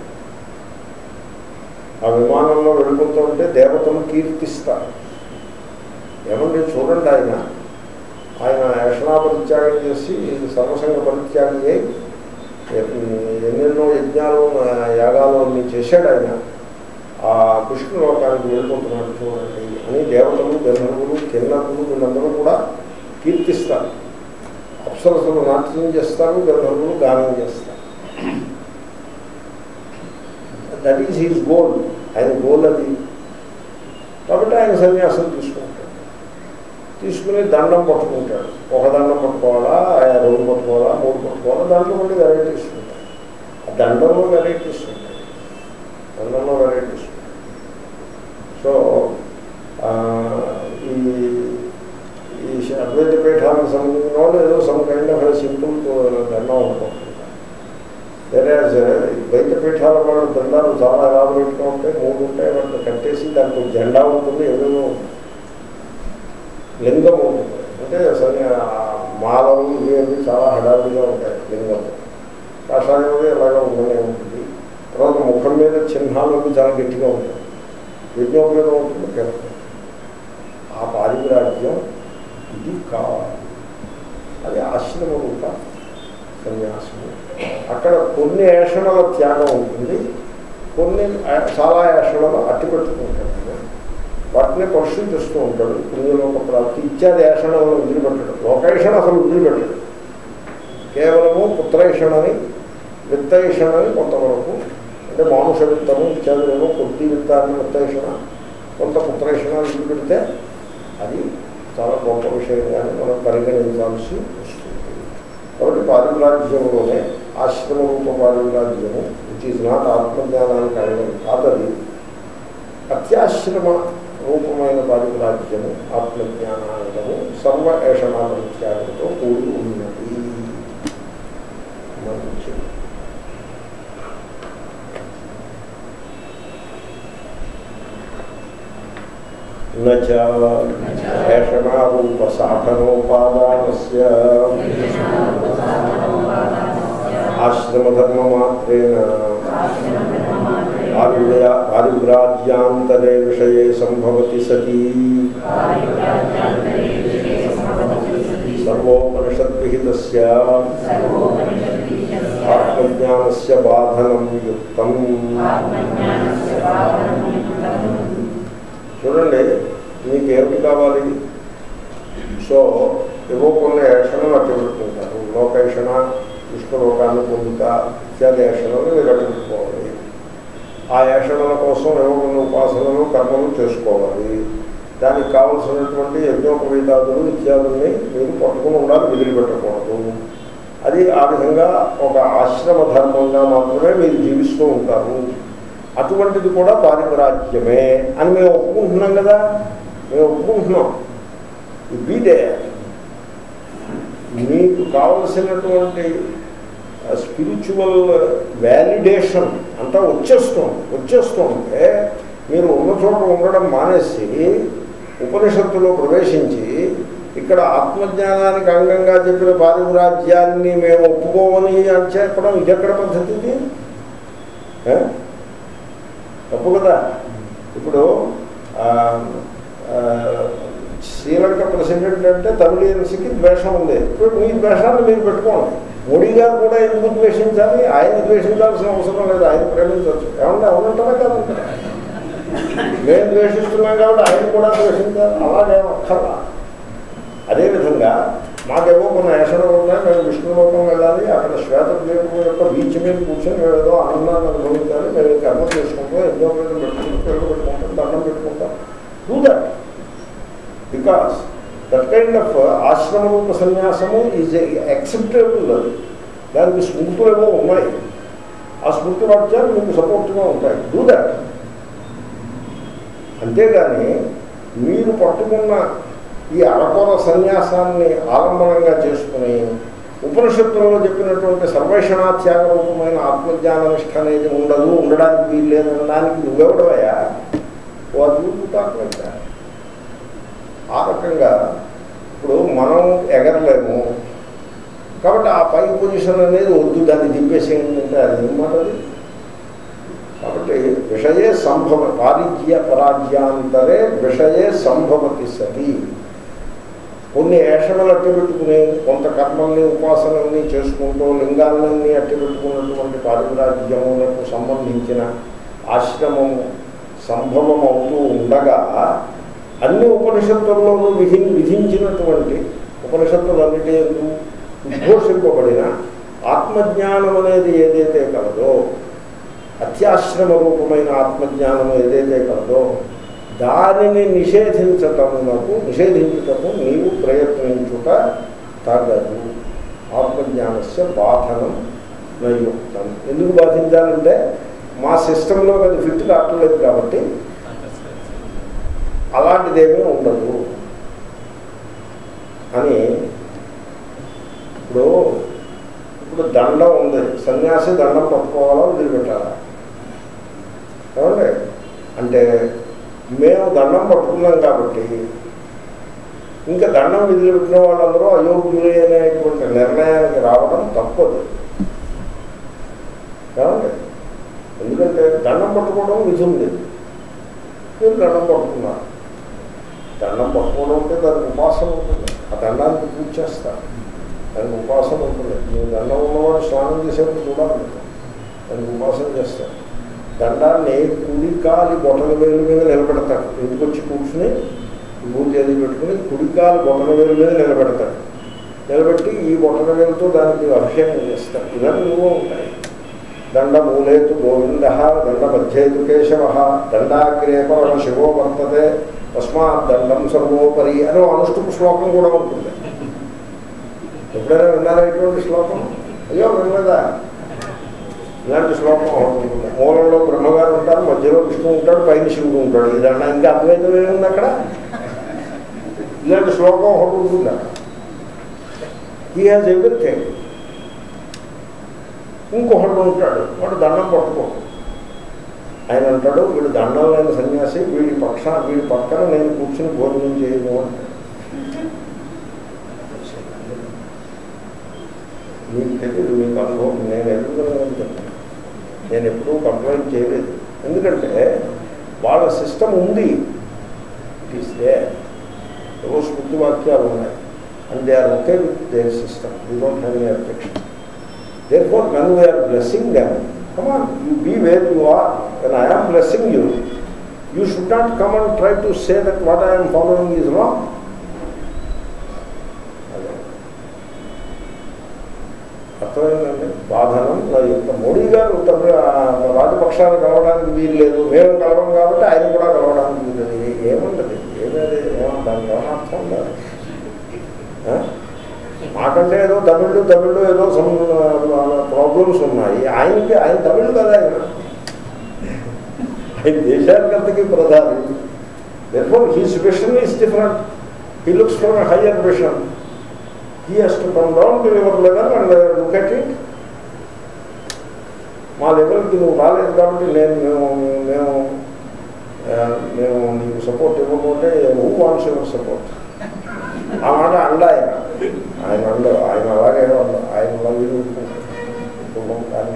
ఆ విమానంలో వెళ్ళిపోతుంటే దేవతలు కీర్తిస్తారు ఏమంటే చూడండి ఆయన ఆయన యక్షణా పరిత్యాగం చేసి సర్వసంగ పరిత్యాగం అయి ఎన్నెన్నో యజ్ఞాలు ఆ, యాగాలు అన్ని చేశాడు ఆయన ఆ విష్ణు లోకానికి వెళ్ళిపోతున్నాడు చూడండి అని దేవతలు గంధర్వులు కిన్నరులు వీళ్ళందరూ కూడా కీర్తిస్తారు అప్సరసులు నాట్యం చేస్తారు గంధర్వులు గానం చేస్తారు దట్ ఈజ్ హీస్ గోల్ ఆయన గోల్ అది కాబట్టి ఆయన సన్యాసం తీసుకుంటాడు తీసుకుని దండం పట్టుకుంటాడు ఒక దండం పట్టుకోవాలా ఆ రెండు పట్టుకోవాలా మూడు పట్టుకోవాలా దాంట్లో మళ్ళీ వెరైటీస్ ఉంటాయి ఆ దండంలో వెరైటీస్ ఉంటాయి దండంలో వెరైటీస్ ఉంటాయి సో ఆ, ఈ ఈ అద్వైత పీఠానికి సంబంధించిన వాళ్ళు ఏదో సమ్ కైండ్ ఆఫ్ సింపుల్ దండం అనుకుంటుంటారు వేరే ద్వైత పీఠాల వాళ్ళ దండాలు చాలా ఎలాబొరేట్గా ఉంటాయి మూడు ఉంటాయి వాటిని కట్టేసి దానికి ఒక జెండా ఉంటుంది ఏదేమో ఉంటుంది లింగం ఉంటుంది అంటే సరే ఆ మాలలు ఇవి అవి చాలా హడావిడిగా ఉంటాయి లింగం కాషాయం అది అలాగా ఉండనే ఉంటుంది తర్వాత ముఖం మీద చిహ్నాలు అవి చాలా గట్టిగా ఉంటాయి యజ్ఞోపేతం ఉంటుంది కేవలం ఆ పారిగ్రాజ్యం ఇది కావాలి అది ఆశ్రమ రూప సన్యాసము అక్కడ కొన్ని ఏషణల త్యాగం ఉంటుంది కొన్ని ఆ- చాలా ఏషణలు అట్టి పెట్టుకుంటాడు వాటిని పర్సూ చేస్తూ ఉంటాడు పుణ్యలోక ప్రాప్తి ఇత్యాది ఏషణలను వదిలిపెట్టడు లోకేషణ అసలు వదిలిపెట్టడు కేవలము పుత్రైషణని విత్తైషణని కొంతవరకు అంటే మానుష విత్తము ఇత్యాదులేమో కొద్ది విత్తాన్ని విత్తైషణ కొంత పుత్రైషణ వదిలిపెడితే అది చాలా గొప్ప విషయంగానే మనం పరిగణించాల్సి వస్తుంది కాబట్టి పారివ్రాజ్యంలోనే ఆశ్రమ రూప పారివ్రాజ్యము విచ్ ఈజ్ నాట్ ఆత్మజ్ఞానానికి అడగడం కాదది అత్యాశ్రమ రూపమైన పారివ్రాజ్యము ఆత్మజ్ఞానాంగము సర్వ ఏషణాత్యాగంతో కూడి ఉన్నది మంచిది ఏషణారూప సాధనోపాదానస్య ఆశ్రమధర్మమాత్రేణ పారివ్రా పారివ్రాజ్యాంతరే విషయే సంభవతి సతీ సర్వోపనిషద్విహితస్య ఆత్మజ్ఞానస్య బాధనం యుక్తం చూడండి మీకు ఏమిటి కావాలి సో ఏవో కొన్ని ఏషణలు అట్టు పెట్టుకుంటారు లోకేషణ విష్ణులోకాన్ని పొందుతా ఇత్యాది ఏషణలు మీరు అట్టు పెట్టుకోవాలి ఆ ఏషణల కోసం ఏవో కొన్ని ఉపాసనలు కర్మలు చేసుకోవాలి దానికి కావలసినటువంటి యజ్ఞోపవీతాదులు ఇత్యాదుల్ని మీరు పట్టుకుని ఉండాలి వదిలిపెట్టకూడదు అది ఆ విధంగా ఒక ఆశ్రమ ధర్మంగా మాత్రమే మీరు జీవిస్తూ ఉంటారు అటువంటిది కూడా పారిపరాజ్యమే అని మేము ఒప్పుకుంటున్నాం కదా మేము ఒప్పుకుంటున్నాం బీదే మీకు కావలసినటువంటి స్పిరిచువల్ వ్యాలిడేషన్ అంతా వచ్చేస్తుంది వచ్చేస్తుంటే మీరు ఉన్న చోట ఉండడం మానేసి ఉపనిషత్తులో ప్రవేశించి ఇక్కడ ఆత్మజ్ఞానానికి అంగంగా చెప్పిన పారిమరాజ్యాన్ని మేము ఒప్పుకోమని అని చెప్పడం ఇదెక్కడ పద్ధతి ఇది ఏ? తప్పు కదా ఇప్పుడు ఆ, ఆ, శ్రీలంక ప్రెసిడెంట్ అంటే తమిళియన్స్కి ద్వేషం ఉంది ఇప్పుడు మీ ద్వేషాన్ని మీరు పెట్టుకోండి మోడీ గారు కూడా ఎందుకు ద్వేషించాలి ఆయన ద్వేషించాల్సిన అవసరం లేదు ఆయన ప్రేమించవచ్చు ఏమన్నా అవునంటారా కాదంటారా మేము ద్వేషిస్తున్నాం కాబట్టి ఆయన కూడా ద్వేషించాలి అలాగేం అక్కర్లా అదేవిధంగా మాకేవో కొన్ని ఏషణలు ఉన్నాయి మేము విష్ణులోకం వెళ్ళాలి అక్కడ శ్వేతద్వీపం యొక్క బీచ్ మీద కూర్చొని మేము ఏదో ఆనందాన్ని అనుభవించాలి మేము కర్మ చేసుకుంటాం ఎన్నో పేరు పెట్టుకుంటాం పేరు పెట్టుకుంటాం దండం పెట్టుకుంటాం do that because that kind of ఆశ్రమ రూప సన్యాసము ఈజ్ యాక్సెప్టబుల్ అది దానికి స్మృతులు ఏమో ఉన్నాయి ఆ స్మృతి వాక్యాలు మీకు సపోర్ట్గా ఉంటాయి డూ దట్ అంతేగాని మీరు పట్టుకున్న ఈ అరకొర సన్యాసాన్ని ఆలంబనంగా చేసుకుని ఉపనిషత్తులలో చెప్పినటువంటి సర్వేషణాత్యాగ రూపమైన ఆత్మజ్ఞాన నిష్ట అనేది ఉండదు ఉండడానికి వీలు లేదనడానికి నువ్వెవడవయ్యా ఓ అద్భుతం తాకలేక ఆ రకంగా ఇప్పుడు మనం ఎగరలేము కాబట్టి ఆ పై పొజిషన్ అనేది వద్దు దాన్ని దింపేసేయంటే అది ఏమంటది కాబట్టి విషయే సంభవ పారిజ్య పరాజ్యాంతరే విషయే సంభవతి సతి కొన్ని ఏషణలు అట్టి పెట్టుకుని కొంత కర్మల్ని ఉపాసనల్ని చేసుకుంటూ లింగాలన్నీ అట్టి పెట్టుకున్నటువంటి పారిరాజ్యములకు సంబంధించిన ఆశ్రమము సంభవం అవుతూ ఉండగా అన్ని ఉపనిషత్తుల్లోనూ విధి విధించినటువంటి ఉపనిషత్తులన్నిటి ఎందు ఉద్ఘోషింపబడిన ఆత్మజ్ఞానం అనేది ఏదైతే కలదో అత్యాశ్రమ రూపమైన ఆత్మజ్ఞానం ఏదైతే కలదో దానిని నిషేధించటమునకు నిషేధించుటకు నీవు ప్రయత్నించుట తగదు ఆత్మజ్ఞానస్య బాధనం నయుక్తం ఎందుకు బాధించాలంటే మా సిస్టంలో అది ఫిట్ కావట్లేదు కాబట్టి అలాంటిదేమీ ఉండదు అని ఇప్పుడు ఇప్పుడు దండం ఉంది సన్యాసి దండం పట్టుకోవాలా వదిలిపెట్టాలా ఏమండి అంటే మేము దండం పట్టుకున్నాం కాబట్టి ఇంకా దండం వదిలిపెట్టిన వాళ్ళందరూ అయోగ్యులే అనేటువంటి నిర్ణయానికి రావడం తప్పదు ఏమండి ఎందుకంటే దండం పట్టుకోవడం విధి ఉంది మీరు దండం పట్టుకున్నారు దండం పట్టుకోవడం అంటే దానికి ఉపాసన ఉంటుంది ఆ దండానికి పూజ చేస్తారు దానికి ఉపాసన ఉంటుంది మీరు దండం ఉన్నవాడు స్నానం చేసేప్పుడు చూడాలి దానికి ఉపాసన చేస్తారు దండాన్ని కుడి కాలి బొటల వేలు మీద నిలబెడతాడు ఇంటికి వచ్చి కూర్చుని పూజ అది పెట్టుకుని కుడి కాలి బొటల వేలు మీద నిలబెడతాడు నిలబెట్టి ఈ బొటల వేలుతో దానికి అభిషేకం చేస్తాడు ఇవన్నీ ఉంటాయి దండ మూలేతు గోవింద దండ మధ్యేతు కేశవ దండాగ్రే పరమ శివో వర్తతే తస్మాత్ దండం సర్వోపరి అని అనుష్ఠుపు శ్లోకం కూడా ఉంటుంది ఎప్పుడైనా విన్నారా ఇటువంటి శ్లోకం అయ్యో వినలేదా ఇలాంటి శ్లోకం ఒకటి ఉంటుంది మూలంలో బ్రహ్మగారు ఉంటారు మధ్యలో విష్ణువు ఉంటాడు పైన శివుడు ఉంటాడు ఇది అన్న ఇంకా అద్వైతం ఏముంది అక్కడ ఇలాంటి శ్లోకం ఒకటి ఉంటుంది అక్కడ హీ హాజ్ ఎవ్రీథింగ్ ఇంకొకడు ఉంటాడు వాడు దండం పట్టుకో ఆయన అంటాడు వీడు దండం లేని సన్యాసి వీడి పక్ష వీడి పక్కన నేను కూర్చుని భోజనం చేయను అంటాడు మీకు తెలియదు మీకు అనుభవం నేను ఎందుకు చెప్తాను నేను ఎప్పుడూ కంప్లైంట్ చేయలేదు ఎందుకంటే వాళ్ళ సిస్టమ్ ఉంది ఇట్ ఈస్ దే ఏవో స్మృతి వాక్యాలు ఉన్నాయి and they are okay with their system you don't have any objection therefore when we're blessing them come on you be where you are when I am blessing you you should not come and try to say that what I'm following is wrong అర్థమైందండి బాధనం యొక్క మోడీ గారు తమిళ రాజపక్షాలు కలవడానికి వీలు లేదు మేము కలవం కాబట్టి ఆయన కూడా కలవడానికి వీలు లేదు ఏ- ఏముండదు ఏమేది ఏమన్నా దానికి ఏమన్నా అర్థం ఉందా ఆ? మాకంటే ఏదో తమిళ్ తమిళ్ ఏదో సమ్ ప్రాబ్లమ్స్ ఉన్నాయి ఆయనకి ఆయన తమిళ్ కదా ఆయన ఆయన దేశానికంతకీ ప్రధాని therefore his vision is different he looks for a higher vision he has to come down to your level and uh, look at it మా లెవెల్కి నువ్వు రాలేదు కాబట్టి నేను మేము మేము ఆ, మేము నీకు సపోర్ట్ ఇవ్వకపోతే హూ వాన్స్ యువర్ సపోర్ట్ ఆ మాట అండ ఆయన ఆయన అండ ఆయన అలాగే అండ ఆయన అలా వీలు కానీ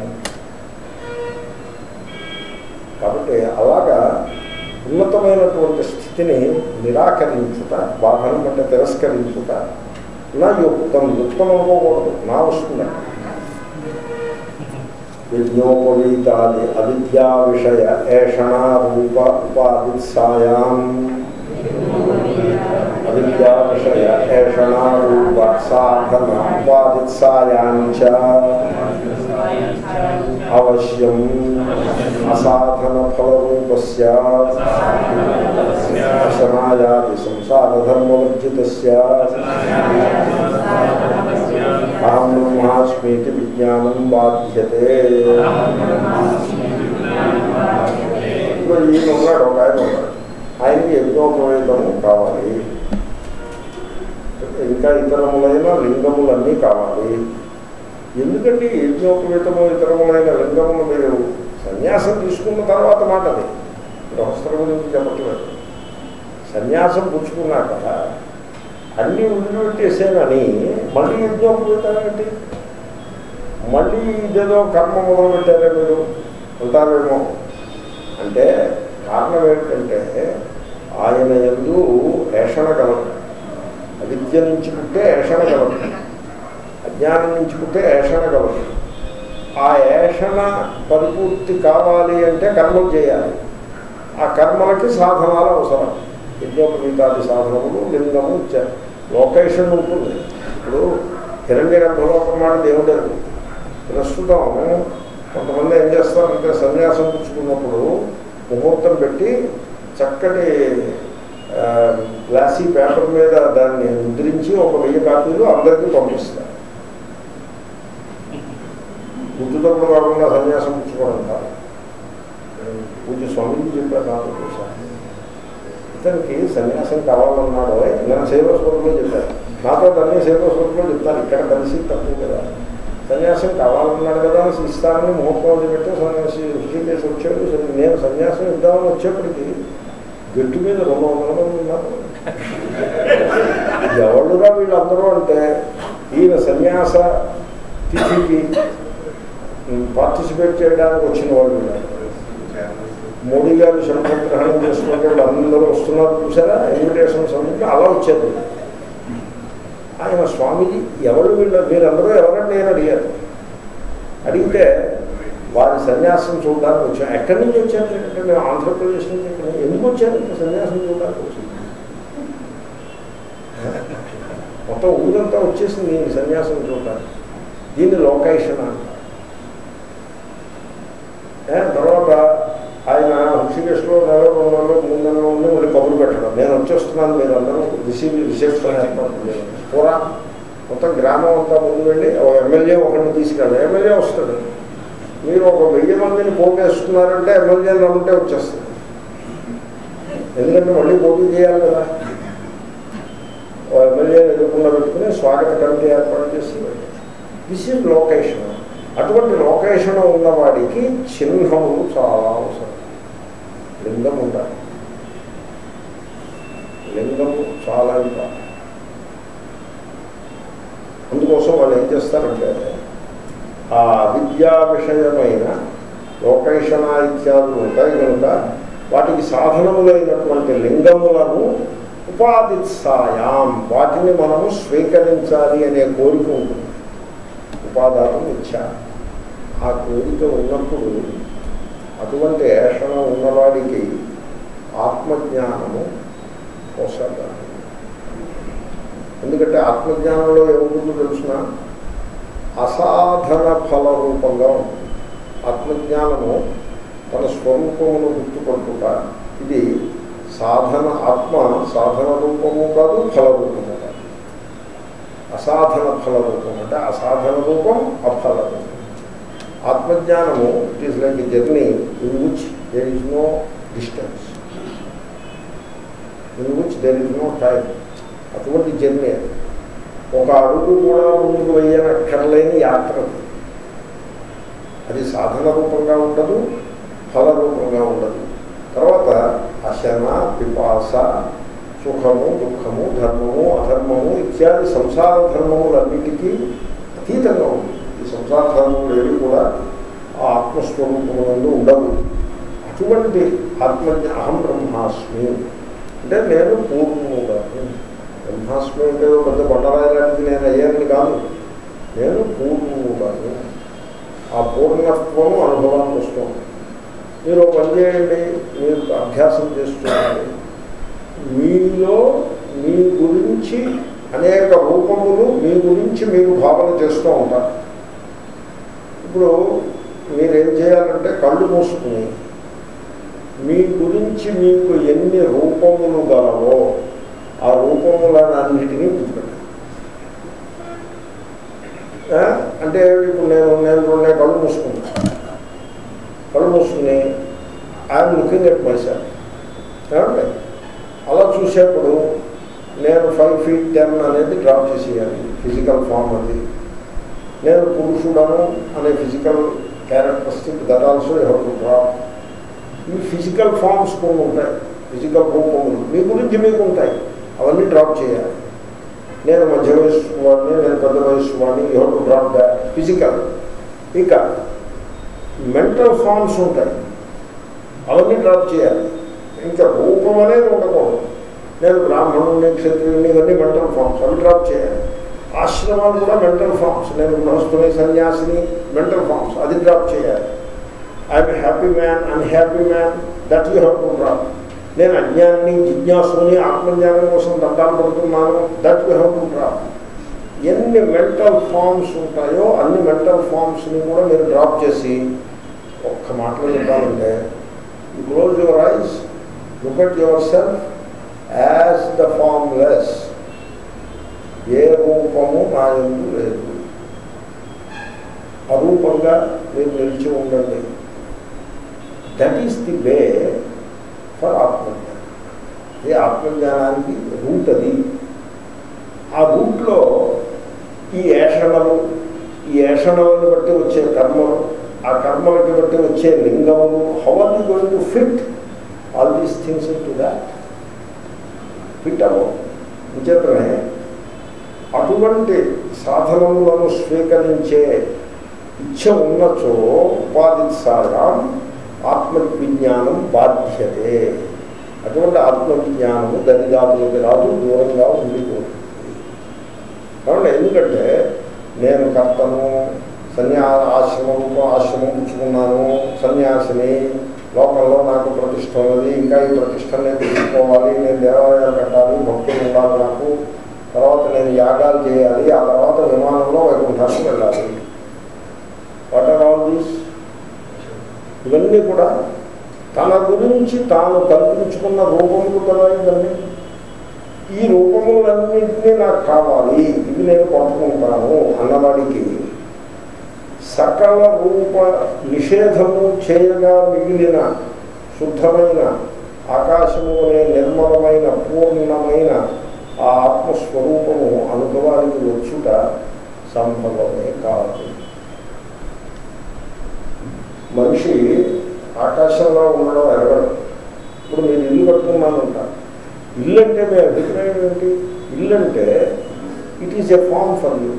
కాబట్టి అలాగా ఉన్నతమైనటువంటి స్థితిని నిరాకరించుట బాధను అంటే తిరస్కరించుట నా యుక్తం యుక్తం అనుకోకూడదు నా వస్తుంది యజ్ఞోపవీతాది అవిద్యా విషయ ఏషణ రూప ఉపాధిత్సాయాం అవిద్యా విషయ ఏషణ రూప సాధన ఉపాధిత్సాయాంచ అవశ్యం అసాధన ఫలరూపస్య శనాయాది సంసారధర్మవర్జితస్య అహం బ్రహ్మాస్మీతి విజ్ఞానం బాధ్యతే ఇప్పుడు ఈయన ఉన్నాడు ఒక ఆయన ఉన్నాడు ఆయనకి యజ్ఞోపవేతము కావాలి ఇంకా ఇతరములైన లింగములన్నీ కావాలి ఎందుకంటే యజ్ఞోపవేతము ఇతరములైన లింగములు మీరు సన్యాసం తీసుకున్న తర్వాత మాట అది గృహస్థల గురించి చెప్పట్లేదు సన్యాసం పుచ్చుకున్నాక అన్నీ వదిలిపెట్టేసానని మళ్ళీ యజ్ఞోపవేతం ఏంటి మళ్ళీ ఇదేదో కర్మ మొదలు పెట్టారే మీరు వెళ్తారేమో అంటే కారణం ఏంటంటే ఆయన ఎందు ఏషణ కలదు అవిద్య నుంచి పుట్టే ఏషణ కలదు అజ్ఞానం నుంచి పుట్టే ఏషణ కలదు ఆ ఏషణ పరిపూర్తి కావాలి అంటే కర్మలు చేయాలి ఆ కర్మలకి సాధనాలు అవసరం యజ్ఞోపవీతాది సాధనములు లింగము చ- లొకేషన్ ఉంటుంది ఇప్పుడు హిరణ్య గర్భలోకం మాట దేవుడు ప్రస్తుతం కొంతమంది ఏం చేస్తారంటే సన్యాసం పుచ్చుకున్నప్పుడు ముహూర్తం పెట్టి చక్కటి ఆ, గ్లాసీ పేపర్ మీద దాన్ని ముద్రించి ఒక వెయ్యి కాపీలు అందరికీ పంపిస్తారు పుట్టుతప్పుడు కాకుండా సన్యాసం పుచ్చుకోవడం కాదు పూజ స్వామిజీ చెప్పారు నాకు చూసాను ఇతనికి సన్యాసం కావాలన్నాడు నేను సేవస్వరంలో చెప్పాను నాతో అన్ని సేవస్వరంలో చెప్తాను ఇక్కడ కలిసి తక్కువ కదా సన్యాసం కావాలన్నాడు కదా అని ఇస్తానని ముహూర్తం పెట్టి సన్యాసి ఋషికేసి వచ్చాడు సరే నేను సన్యాసం ఇద్దామని వచ్చేప్పటికి గట్టు మీద రెండు వందల మంది ఉన్నారు ఎవరురా వీళ్ళందరూ అంటే ఈయన సన్యాస తిథికి పార్టిసిపేట్ చేయడానికి వచ్చిన వాళ్ళు ఉన్నారు మోడీ గారు శంఖగ్రహణం చేసుకుంటే అందరూ వస్తున్నారు చూసారా ఇన్విటేషన్స్ అందుకే అలా వచ్చేది ఆయన స్వామీజీ ఎవరు వీళ్ళు మీరందరూ ఎవరండి అని అడిగారు అడిగితే వారి సన్యాసం చూడడానికి వచ్చాం ఎక్కడి నుంచి వచ్చారు అంటే మేము ఆంధ్రప్రదేశ్ నుంచి ఇక్కడ ఎందుకు వచ్చారు ఇంకా సన్యాసం చూడడానికి వచ్చాం మొత్తం ఊరంతా వచ్చేసింది ఈ సన్యాసం చూడడానికి దీన్ని లోకేషన్ అంటారు ఏ, తర్వాత ఆయన హృషికేశ్లో నెల రెండు నెలలు మూడు నెలలు ఉండి మళ్ళీ కబురు పెట్టడం నేను వచ్చేస్తున్నాను మీరు అందరూ రిసీవ్ రిసెప్షన్ ఏర్పాటు చేయండి. పూరా మొత్తం గ్రామం అంతా ముందు వెళ్ళి ఒక ఎమ్మెల్యే ఒకరిని తీసుకెళ్ళాలి ఎమ్మెల్యే వస్తాడు మీరు ఒక వెయ్యి మందిని పోగేస్తున్నారంటే ఎమ్మెల్యే రమ్మంటే వచ్చేస్తుంది ఎందుకంటే మళ్ళీ పోటీ చేయాలి కదా ఓ ఎమ్మెల్యే ఎదుర్కొన్న పెట్టుకుని స్వాగత కమిటీ ఏర్పాటు చేసి దిస్ ఈజ్ లొకేషన్ అటువంటి లొకేషన్ ఉన్నవాడికి చిహ్నములు చాలా అవసరం లింగం ఉండాలి లింగము చాలా ఇంపార్టెంట్ అందుకోసం వాళ్ళు ఏం చేస్తారంటే ఆ విద్యా విషయమైన లోకేషణ ఇత్యాదులు ఉంటాయి కనుక వాటికి సాధనములైనటువంటి లింగములను ఉపాధిత్సాయాం వాటిని మనము స్వీకరించాలి అనే కోరిక ఉంటుంది ఉపాదానం ఇచ్చా ఆ కోరిక ఉన్నప్పుడు అటువంటి ఏషణ ఉన్నవాడికి ఆత్మజ్ఞానము పోసాగాలి ఎందుకంటే ఆత్మజ్ఞానంలో ఏముంటుందో తెలిసిన అసాధన ఫల రూపంగా ఉంటుంది ఆత్మజ్ఞానము తన స్వరూపమును గుర్తుపట్టుట ఇది సాధన ఆత్మ సాధన రూపము కాదు ఫల రూపము కాదు అసాధన ఫల రూపం అంటే అసాధన రూపం అఫల రూపం ఆత్మజ్ఞానము it is like journey in which there is no distance in which there is no time అటువంటి జర్నీ అది ఒక అడుగు కూడా ముందుకు వేయనక్కర్లేని యాత్ర అది. అది సాధన రూపంగా ఉండదు ఫల రూపంగా ఉండదు తర్వాత అశన పిపాస సుఖము దుఃఖము ధర్మము అధర్మము ఇత్యాది సంసార ధర్మములన్నిటికీ అతీతంగా ఉంది ఈ సంసార ధర్మములు ఏవి కూడా ఆ ఆత్మస్వరూపములందు ఉండవు అటువంటి ఆత్మజ్ఞ అహం బ్రహ్మాస్మి అంటే నేను పూర్ణముగాను బ్రహ్మాస్మి అంటే ఏదో పెద్ద బండరాయలాంటిది నేను అయ్యానని కాదు నేను పూర్ణముగాను ఆ పూర్ణత్వము అనుభవానికి వస్తుంది మీరు ఒక పని చేయండి మీరు అభ్యాసం చేస్తున్నారు మీలో మీ గురించి అనేక రూపములు మీ గురించి మీరు భావన చేస్తూ ఉంటారు ఇప్పుడు మీరేం చేయాలంటే కళ్ళు మూసుకుని మీ గురించి మీకు ఎన్ని రూపములు గలవో ఆ రూపములన్నిటినీ గుర్తుపెట్టాలి ఆ? అంటే ఇప్పుడు నేను నేను రెండే కళ్ళు మూసుకున్నాను కళ్ళు మూసుకుని I'm looking at myself ఏమండి అలా చూసేప్పుడు నేను ఫైవ్ ఫీట్ టెన్ అనేది డ్రాప్ చేసేయాలి ఫిజికల్ ఫామ్ అది నేను పురుషుడను అనే ఫిజికల్ క్యారెక్టరిస్టిక్ దట్ ఆల్సో ఎవరు డ్రాప్ ఈ ఫిజికల్ ఫామ్స్ కొన్ని ఉంటాయి ఫిజికల్ రూపములు మీ గురించి మీకు ఉంటాయి అవన్నీ డ్రాప్ చేయాలి నేను మధ్య వయస్సు వాడిని నేను పెద్ద వయస్సు వాడిని ఎవరు డ్రాప్ దా ఫిజికల్ ఇక మెంటల్ ఫామ్స్ ఉంటాయి అవన్నీ డ్రాప్ చేయాలి ఇంకా రూపం అనేది ఉండకూడదు నేను బ్రాహ్మణుని క్షత్రియుని ఇవన్నీ మెంటల్ ఫామ్స్ అవి డ్రాప్ చేయాలి ఆశ్రమాలు కూడా మెంటల్ ఫామ్స్ నేను గృహస్థుని సన్యాసిని మెంటల్ ఫామ్స్ అది డ్రాప్ చేయాలి I'm happy man unhappy man that you have to drop నేను అజ్ఞాన్ని జిజ్ఞాసుని ఆత్మజ్ఞానం కోసం దండాలు పడుతున్నాను that you have to drop ఎన్ని మెంటల్ ఫామ్స్ ఉంటాయో అన్ని మెంటల్ ఫామ్స్ని కూడా మీరు డ్రాప్ చేసి ఒక్క మాటలో చెప్పాలంటే close your eyes look at yourself as the formless ఏ రూపము నా ఎందు లేదు అరూపంగా మీరు నిలిచి ఉండండి that is the way for ఆత్మజ్ఞానం ఏ ఆత్మజ్ఞానానికి రూట్ అది ఆ రూట్లో ఈ ఏషణలు ఈ ఏషణలను బట్టి వచ్చే కర్మలు ఆ కర్మలకి బట్టి వచ్చే లింగములు how are you going to fit all these things to that fit అవ్వవు విచేతనే అటువంటి సాధనములను స్వీకరించే ఇచ్చ ఉన్నచో ఉపాధిసారం ఆత్మవిజ్ఞానం బాధ్యతే అటువంటి ఆత్మవిజ్ఞానము దరిదాపులకు రాదు దూరంగా ఉండిపోతుంది కాబట్టి ఎందుకంటే నేను కర్తను సన్యా ఆశ్రమం ఆశ్రమం పుచ్చుకున్నాను సన్యాసిని లోకంలో నాకు ప్రతిష్ట ఉన్నది ఇంకా ఈ ప్రతిష్టని నేను తీసుకోవాలి నేను దేవాలయాలు కట్టాలి భక్తులు ఉండాలి నాకు తర్వాత నేను యాగాలు చేయాలి ఆ తర్వాత విమానంలో వైకుంఠానికి వెళ్ళాలి వాట్ ఆర్ ఆల్ దీస్ ఇవన్నీ కూడా తన గురించి తాను కల్పించుకున్న రూపములు కదా ఇవన్నీ ఈ రూపములన్నింటినీ నాకు కావాలి ఇవి నేను పట్టుకుంటాను అన్నవాడికి సకల రూప నిషేధము చేయగా మిగిలిన శుద్ధమైన ఆకాశము అనే నిర్మలమైన పూర్ణమైన ఆ ఆత్మస్వరూపము అనుభవానికి వచ్చుట సంభవమే కాదు మనిషి ఆకాశంలో ఉండడం ఎరగడం ఇప్పుడు మీరు ఇల్లు కట్టుకున్నానంట ఇల్లు అంటే మీ అభిప్రాయం ఏంటి ఇల్లు అంటే it is a form for you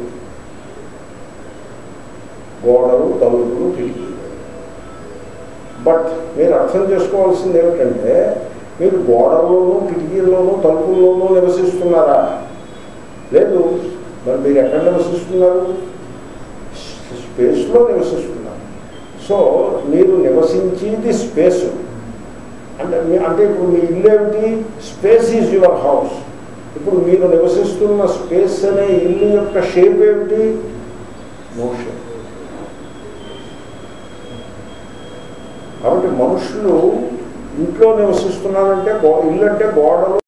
గోడలు తలుపులు కిటికీలు బట్ మీరు అర్థం చేసుకోవాల్సింది ఏమిటంటే మీరు గోడల్లోనూ కిటికీల్లోనూ తలుపుల్లోనూ నివసిస్తున్నారా లేదు మరి మీరు ఎక్కడ నివసిస్తున్నారు స్పేస్లో నివసిస్తున్నారు సో మీరు నివసించేది స్పేస్ అంటే మీ అంటే ఇప్పుడు మీ ఇల్లు ఏమిటి స్పేస్ ఈజ్ యువర్ హౌస్ ఇప్పుడు మీరు నివసిస్తున్న స్పేస్ అనే ఇల్లు యొక్క షేప్ ఏమిటి మోషన్ కాబట్టి మనుషులు ఇంట్లో నివసిస్తున్నారంటే గో- ఇల్లు అంటే గోడలు